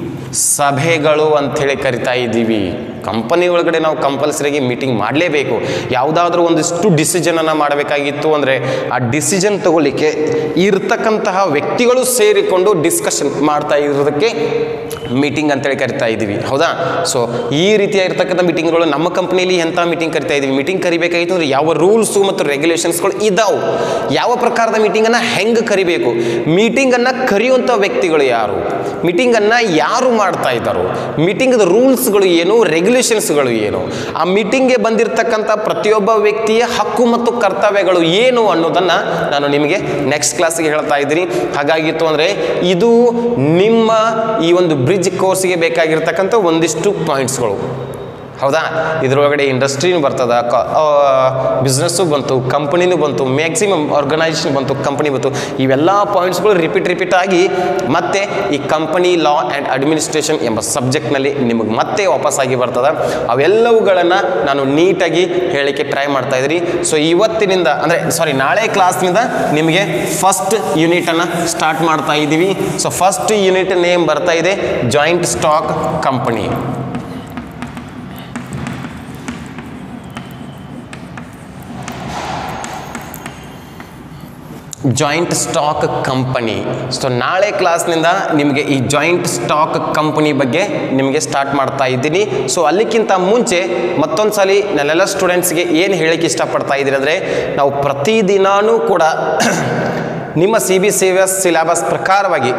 ಸಭೆಗಳು ಅಂಥೇಳಿ ಕರಿತಾ ಇದ್ದೀವಿ ಕಂಪನಿ ಒಳಗಡೆ ನಾವು ಕಂಪಲ್ಸರಿಗೆ ಮೀಟಿಂಗ್ ಮಾಡಲೇಬೇಕು ಯಾವುದಾದ್ರೂ ಒಂದಿಷ್ಟು ಡಿಸಿಷನನ್ನು ಮಾಡಬೇಕಾಗಿತ್ತು ಅಂದರೆ ಆ ಡಿಸಿಷನ್ ತಗೊಳ್ಳಿಕ್ಕೆ ಇರ್ತಕ್ಕಂತಹ ವ್ಯಕ್ತಿಗಳು ಸೇರಿಕೊಂಡು ಡಿಸ್ಕಷನ್ ಮಾಡ್ತಾ ಇರೋದಕ್ಕೆ ಮೀಟಿಂಗ್ ಅಂತೇಳಿ ಕರಿತಾ ಇದ್ದೀವಿ ಹೌದಾ ಸೊ ಈ ರೀತಿಯಾಗಿರ್ತಕ್ಕಂಥ ಮೀಟಿಂಗ್ಗಳು ನಮ್ಮ ಕಂಪ್ನಿಯಲ್ಲಿ ಎಂಥ ಮೀಟಿಂಗ್ ಕರಿತಾ ಇದ್ದೀವಿ ಮೀಟಿಂಗ್ ಕರಿಬೇಕಾಗಿತ್ತು ಅಂದರೆ ಯಾವ ರೂಲ್ಸು ಮತ್ತು ರೆಗ್ಯುಲೇಷನ್ಸ್ಗಳು ಇದಾವೆ ಯಾವ ಪ್ರಕಾರದ ಮೀಟಿಂಗನ್ನು ಹೆಂಗೆ ಕರಿಬೇಕು ಮೀಟಿಂಗನ್ನು ಕರೆಯುವಂಥ ವ್ಯಕ್ತಿಗಳು ಯಾರು ಮೀಟಿಂಗನ್ನು ಯಾರು ಮಾಡ್ತಾ ಇದ್ದಾರೋ ಮೀಟಿಂಗ್ದ ರೂಲ್ಸ್ಗಳು ಏನು ರೆಗ್ಯುಲೇಷನ್ಸ್ಗಳು ಏನು ಆ ಮೀಟಿಂಗ್ಗೆ ಬಂದಿರತಕ್ಕಂಥ ಪ್ರತಿಯೊಬ್ಬ ವ್ಯಕ್ತಿಯ ಹಕ್ಕು ಮತ್ತು ಕರ್ತವ್ಯಗಳು ಏನು ಅನ್ನೋದನ್ನು ನಾನು ನಿಮಗೆ ನೆಕ್ಸ್ಟ್ ಕ್ಲಾಸಿಗೆ ಹೇಳ್ತಾ ಇದ್ದೀನಿ ಹಾಗಾಗಿತ್ತು ಅಂದರೆ ಇದು ನಿಮ್ಮ ಈ ಒಂದು ಬ್ರಿಡ್ಜ್ ಕೋರ್ಸ್ಗೆ ಬೇಕಾಗಿರ್ತಕ್ಕಂಥ ಒಂದಿಷ್ಟು ಪಾಯಿಂಟ್ಸ್ಗಳು ಹೌದಾ ಇದರೊಳಗಡೆ ಇಂಡಸ್ಟ್ರಿನೂ ಬರ್ತದ ಬಿಸ್ನೆಸ್ಸು ಬಂತು ಕಂಪನಿನೂ ಬಂತು ಮ್ಯಾಕ್ಸಿಮಮ್ ಆರ್ಗನೈಸೇಷನ್ ಬಂತು ಕಂಪನಿ ಬಂತು ಇವೆಲ್ಲ ಪಾಯಿಂಟ್ಸ್ಗಳು ರಿಪೀಟ್ ರಿಪೀಟ್ ಆಗಿ ಮತ್ತೆ ಈ ಕಂಪನಿ ಲಾ ಆ್ಯಂಡ್ ಅಡ್ಮಿನಿಸ್ಟ್ರೇಷನ್ ಎಂಬ ಸಬ್ಜೆಕ್ಟ್ನಲ್ಲಿ ನಿಮಗೆ ಮತ್ತೆ ವಾಪಸ್ಸಾಗಿ ಬರ್ತದ ಅವೆಲ್ಲವುಗಳನ್ನು ನಾನು ನೀಟಾಗಿ ಹೇಳಲಿಕ್ಕೆ ಟ್ರೈ ಮಾಡ್ತಾ ಇದ್ದೀನಿ ಸೊ ಇವತ್ತಿನಿಂದ ಅಂದರೆ ಸಾರಿ ನಾಳೆ ಕ್ಲಾಸ್ನಿಂದ ನಿಮಗೆ ಫಸ್ಟ್ ಯೂನಿಟನ್ನು ಸ್ಟಾರ್ಟ್ ಮಾಡ್ತಾ ಇದ್ದೀವಿ ಸೊ ಫಸ್ಟ್ ಯೂನಿಟ್ ನೇಮ್ ಬರ್ತಾ ಇದೆ joint stock company joint stock company so ನಾಳೆ ಕ್ಲಾಸ್ನಿಂದ ನಿಮಗೆ ಈ ಜಾಯಿಂಟ್ ಸ್ಟಾಕ್ ಕಂಪನಿ ಬಗ್ಗೆ ನಿಮಗೆ ಸ್ಟಾರ್ಟ್ ಮಾಡ್ತಾ ಇದ್ದೀನಿ ಸೊ ಅಲ್ಲಿಕ್ಕಿಂತ ಮುಂಚೆ ಮತ್ತೊಂದು ಸಲ ನನ್ನೆಲ್ಲ ಸ್ಟೂಡೆಂಟ್ಸ್ಗೆ ಏನು ಹೇಳಕ್ಕೆ ಇಷ್ಟಪಡ್ತಾ ಇದ್ದೀನಿ ಅಂದರೆ ನಾವು ಪ್ರತಿದಿನಾನೂ ಕೂಡ ನಿಮ್ಮ C B C S syllabus ಪ್ರಕಾರವಾಗಿ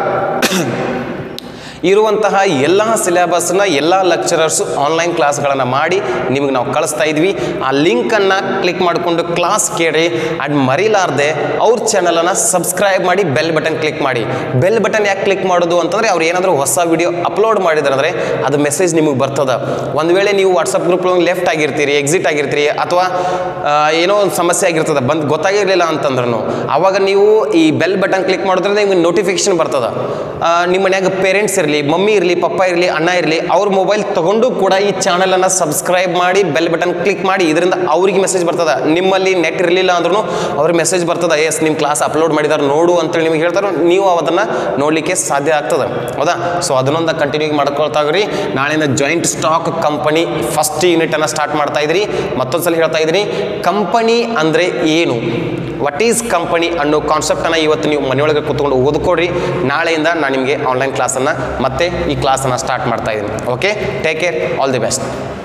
ಇರುವಂತಹ ಎಲ್ಲ ಸಿಲೆಬಸ್ನ ಎಲ್ಲ ಲೆಕ್ಚರರ್ಸು ಆನ್ಲೈನ್ ಕ್ಲಾಸ್ಗಳನ್ನು ಮಾಡಿ ನಿಮಗೆ ನಾವು ಕಳಿಸ್ತಾ ಇದ್ವಿ ಆ ಲಿಂಕನ್ನು ಕ್ಲಿಕ್ ಮಾಡಿಕೊಂಡು ಕ್ಲಾಸ್ ಕೇಳಿ ಆ್ಯಂಡ್ ಮರಿಲಾರ್ದೆ ಅವ್ರ ಚಾನಲನ್ನು ಸಬ್ಸ್ಕ್ರೈಬ್ ಮಾಡಿ ಬೆಲ್ ಬಟನ್ ಕ್ಲಿಕ್ ಮಾಡಿ ಬೆಲ್ ಬಟನ್ ಯಾಕೆ ಕ್ಲಿಕ್ ಮಾಡೋದು ಅಂತಂದರೆ ಅವ್ರು ಏನಾದರೂ ಹೊಸ ವಿಡಿಯೋ ಅಪ್ಲೋಡ್ ಮಾಡಿದ್ರೆ ಅಂದರೆ ಅದು ಮೆಸೇಜ್ ನಿಮಗೆ ಬರ್ತದ ಒಂದು ವೇಳೆ ನೀವು ವಾಟ್ಸಪ್ ಗ್ರೂಪ್ ಲೆಫ್ಟ್ ಆಗಿರ್ತೀರಿ ಎಕ್ಸಿಟ್ ಆಗಿರ್ತೀರಿ ಅಥವಾ ಆ, ಏನೋ ಒಂದು ಸಮಸ್ಯೆ ಆಗಿರ್ತದೆ ಬಂದು ಗೊತ್ತಾಗಿರಲಿಲ್ಲ ಅಂತಂದ್ರೂ ಆವಾಗ ನೀವು ಈ ಬೆಲ್ ಬಟನ್ ಕ್ಲಿಕ್ ಮಾಡೋದ್ರಿಂದ ನಿಮಗೆ ನೋಟಿಫಿಕೇಶನ್ ಬರ್ತದ ಆ, ನಿಮ್ಮ ಮನ್ಯಾಗ ಪೇರೆಂಟ್ಸ್ ಇರಲಿ ಮಮ್ಮಿ ಇರಲಿ ಪಪ್ಪ ಇರಲಿ ಅಣ್ಣ ಇರಲಿ ಅವ್ರ ಮೊಬೈಲ್ ತಗೊಂಡು ಕೂಡ ಈ ಚಾನಲನ್ನು ಸಬ್ಸ್ಕ್ರೈಬ್ ಮಾಡಿ ಬೆಲ್ ಬಟನ್ ಕ್ಲಿಕ್ ಮಾಡಿ ಇದರಿಂದ ಅವ್ರಿಗೆ ಮೆಸೇಜ್ ಬರ್ತದ ನಿಮ್ಮಲ್ಲಿ ನೆಟ್ ಇರಲಿಲ್ಲ ಅಂದ್ರೂ ಅವ್ರಿಗೆ ಮೆಸೇಜ್ ಬರ್ತದ ಎಸ್ ನಿಮ್ಮ ಕ್ಲಾಸ್ ಅಪ್ಲೋಡ್ ಮಾಡಿದಾರೆ ನೋಡು ಅಂತೇಳಿ ನಿಮಗೆ ಹೇಳ್ತಾರೆ ನೀವು ಅದನ್ನು ನೋಡಲಿಕ್ಕೆ ಸಾಧ್ಯ ಆಗ್ತದೆ ಹೌದಾ ಸೊ ಅದನ್ನೊಂದು ಕಂಟಿನ್ಯೂ ಮಾಡ್ಕೊಳ್ತಾ ಇದ್ರಿ ನಾಳೆಯಿಂದ ಜಾಯಿಂಟ್ ಸ್ಟಾಕ್ ಕಂಪನಿ ಫಸ್ಟ್ ಯೂನಿಟನ್ನು ಸ್ಟಾರ್ಟ್ ಮಾಡ್ತಾ ಇದ್ರಿ ಮತ್ತೊಂದು ಸಲ ಹೇಳ್ತಾ ಇದ್ದೀನಿ ಕಂಪನಿ ಅಂದರೆ ಏನು ವಾಟ್ ಈಸ್ ಕಂಪನಿ ಅನ್ನೋ ಕಾನ್ಸೆಪ್ಟನ್ನು ಇವತ್ತು ನೀವು ಮನೆಯೊಳಗೆ ಕೂತ್ಕೊಂಡು ಓದ್ಕೊಡ್ರಿ ನಾಳೆಯಿಂದ ನಾನು ನಿಮಗೆ ಆನ್ಲೈನ್ ಕ್ಲಾಸನ್ನು ಮತ್ತೆ ಈ ಕ್ಲಾಸನ್ನು ಸ್ಟಾರ್ಟ್ ಮಾಡ್ತಾ ಇದ್ದೀನಿ okay take care all the best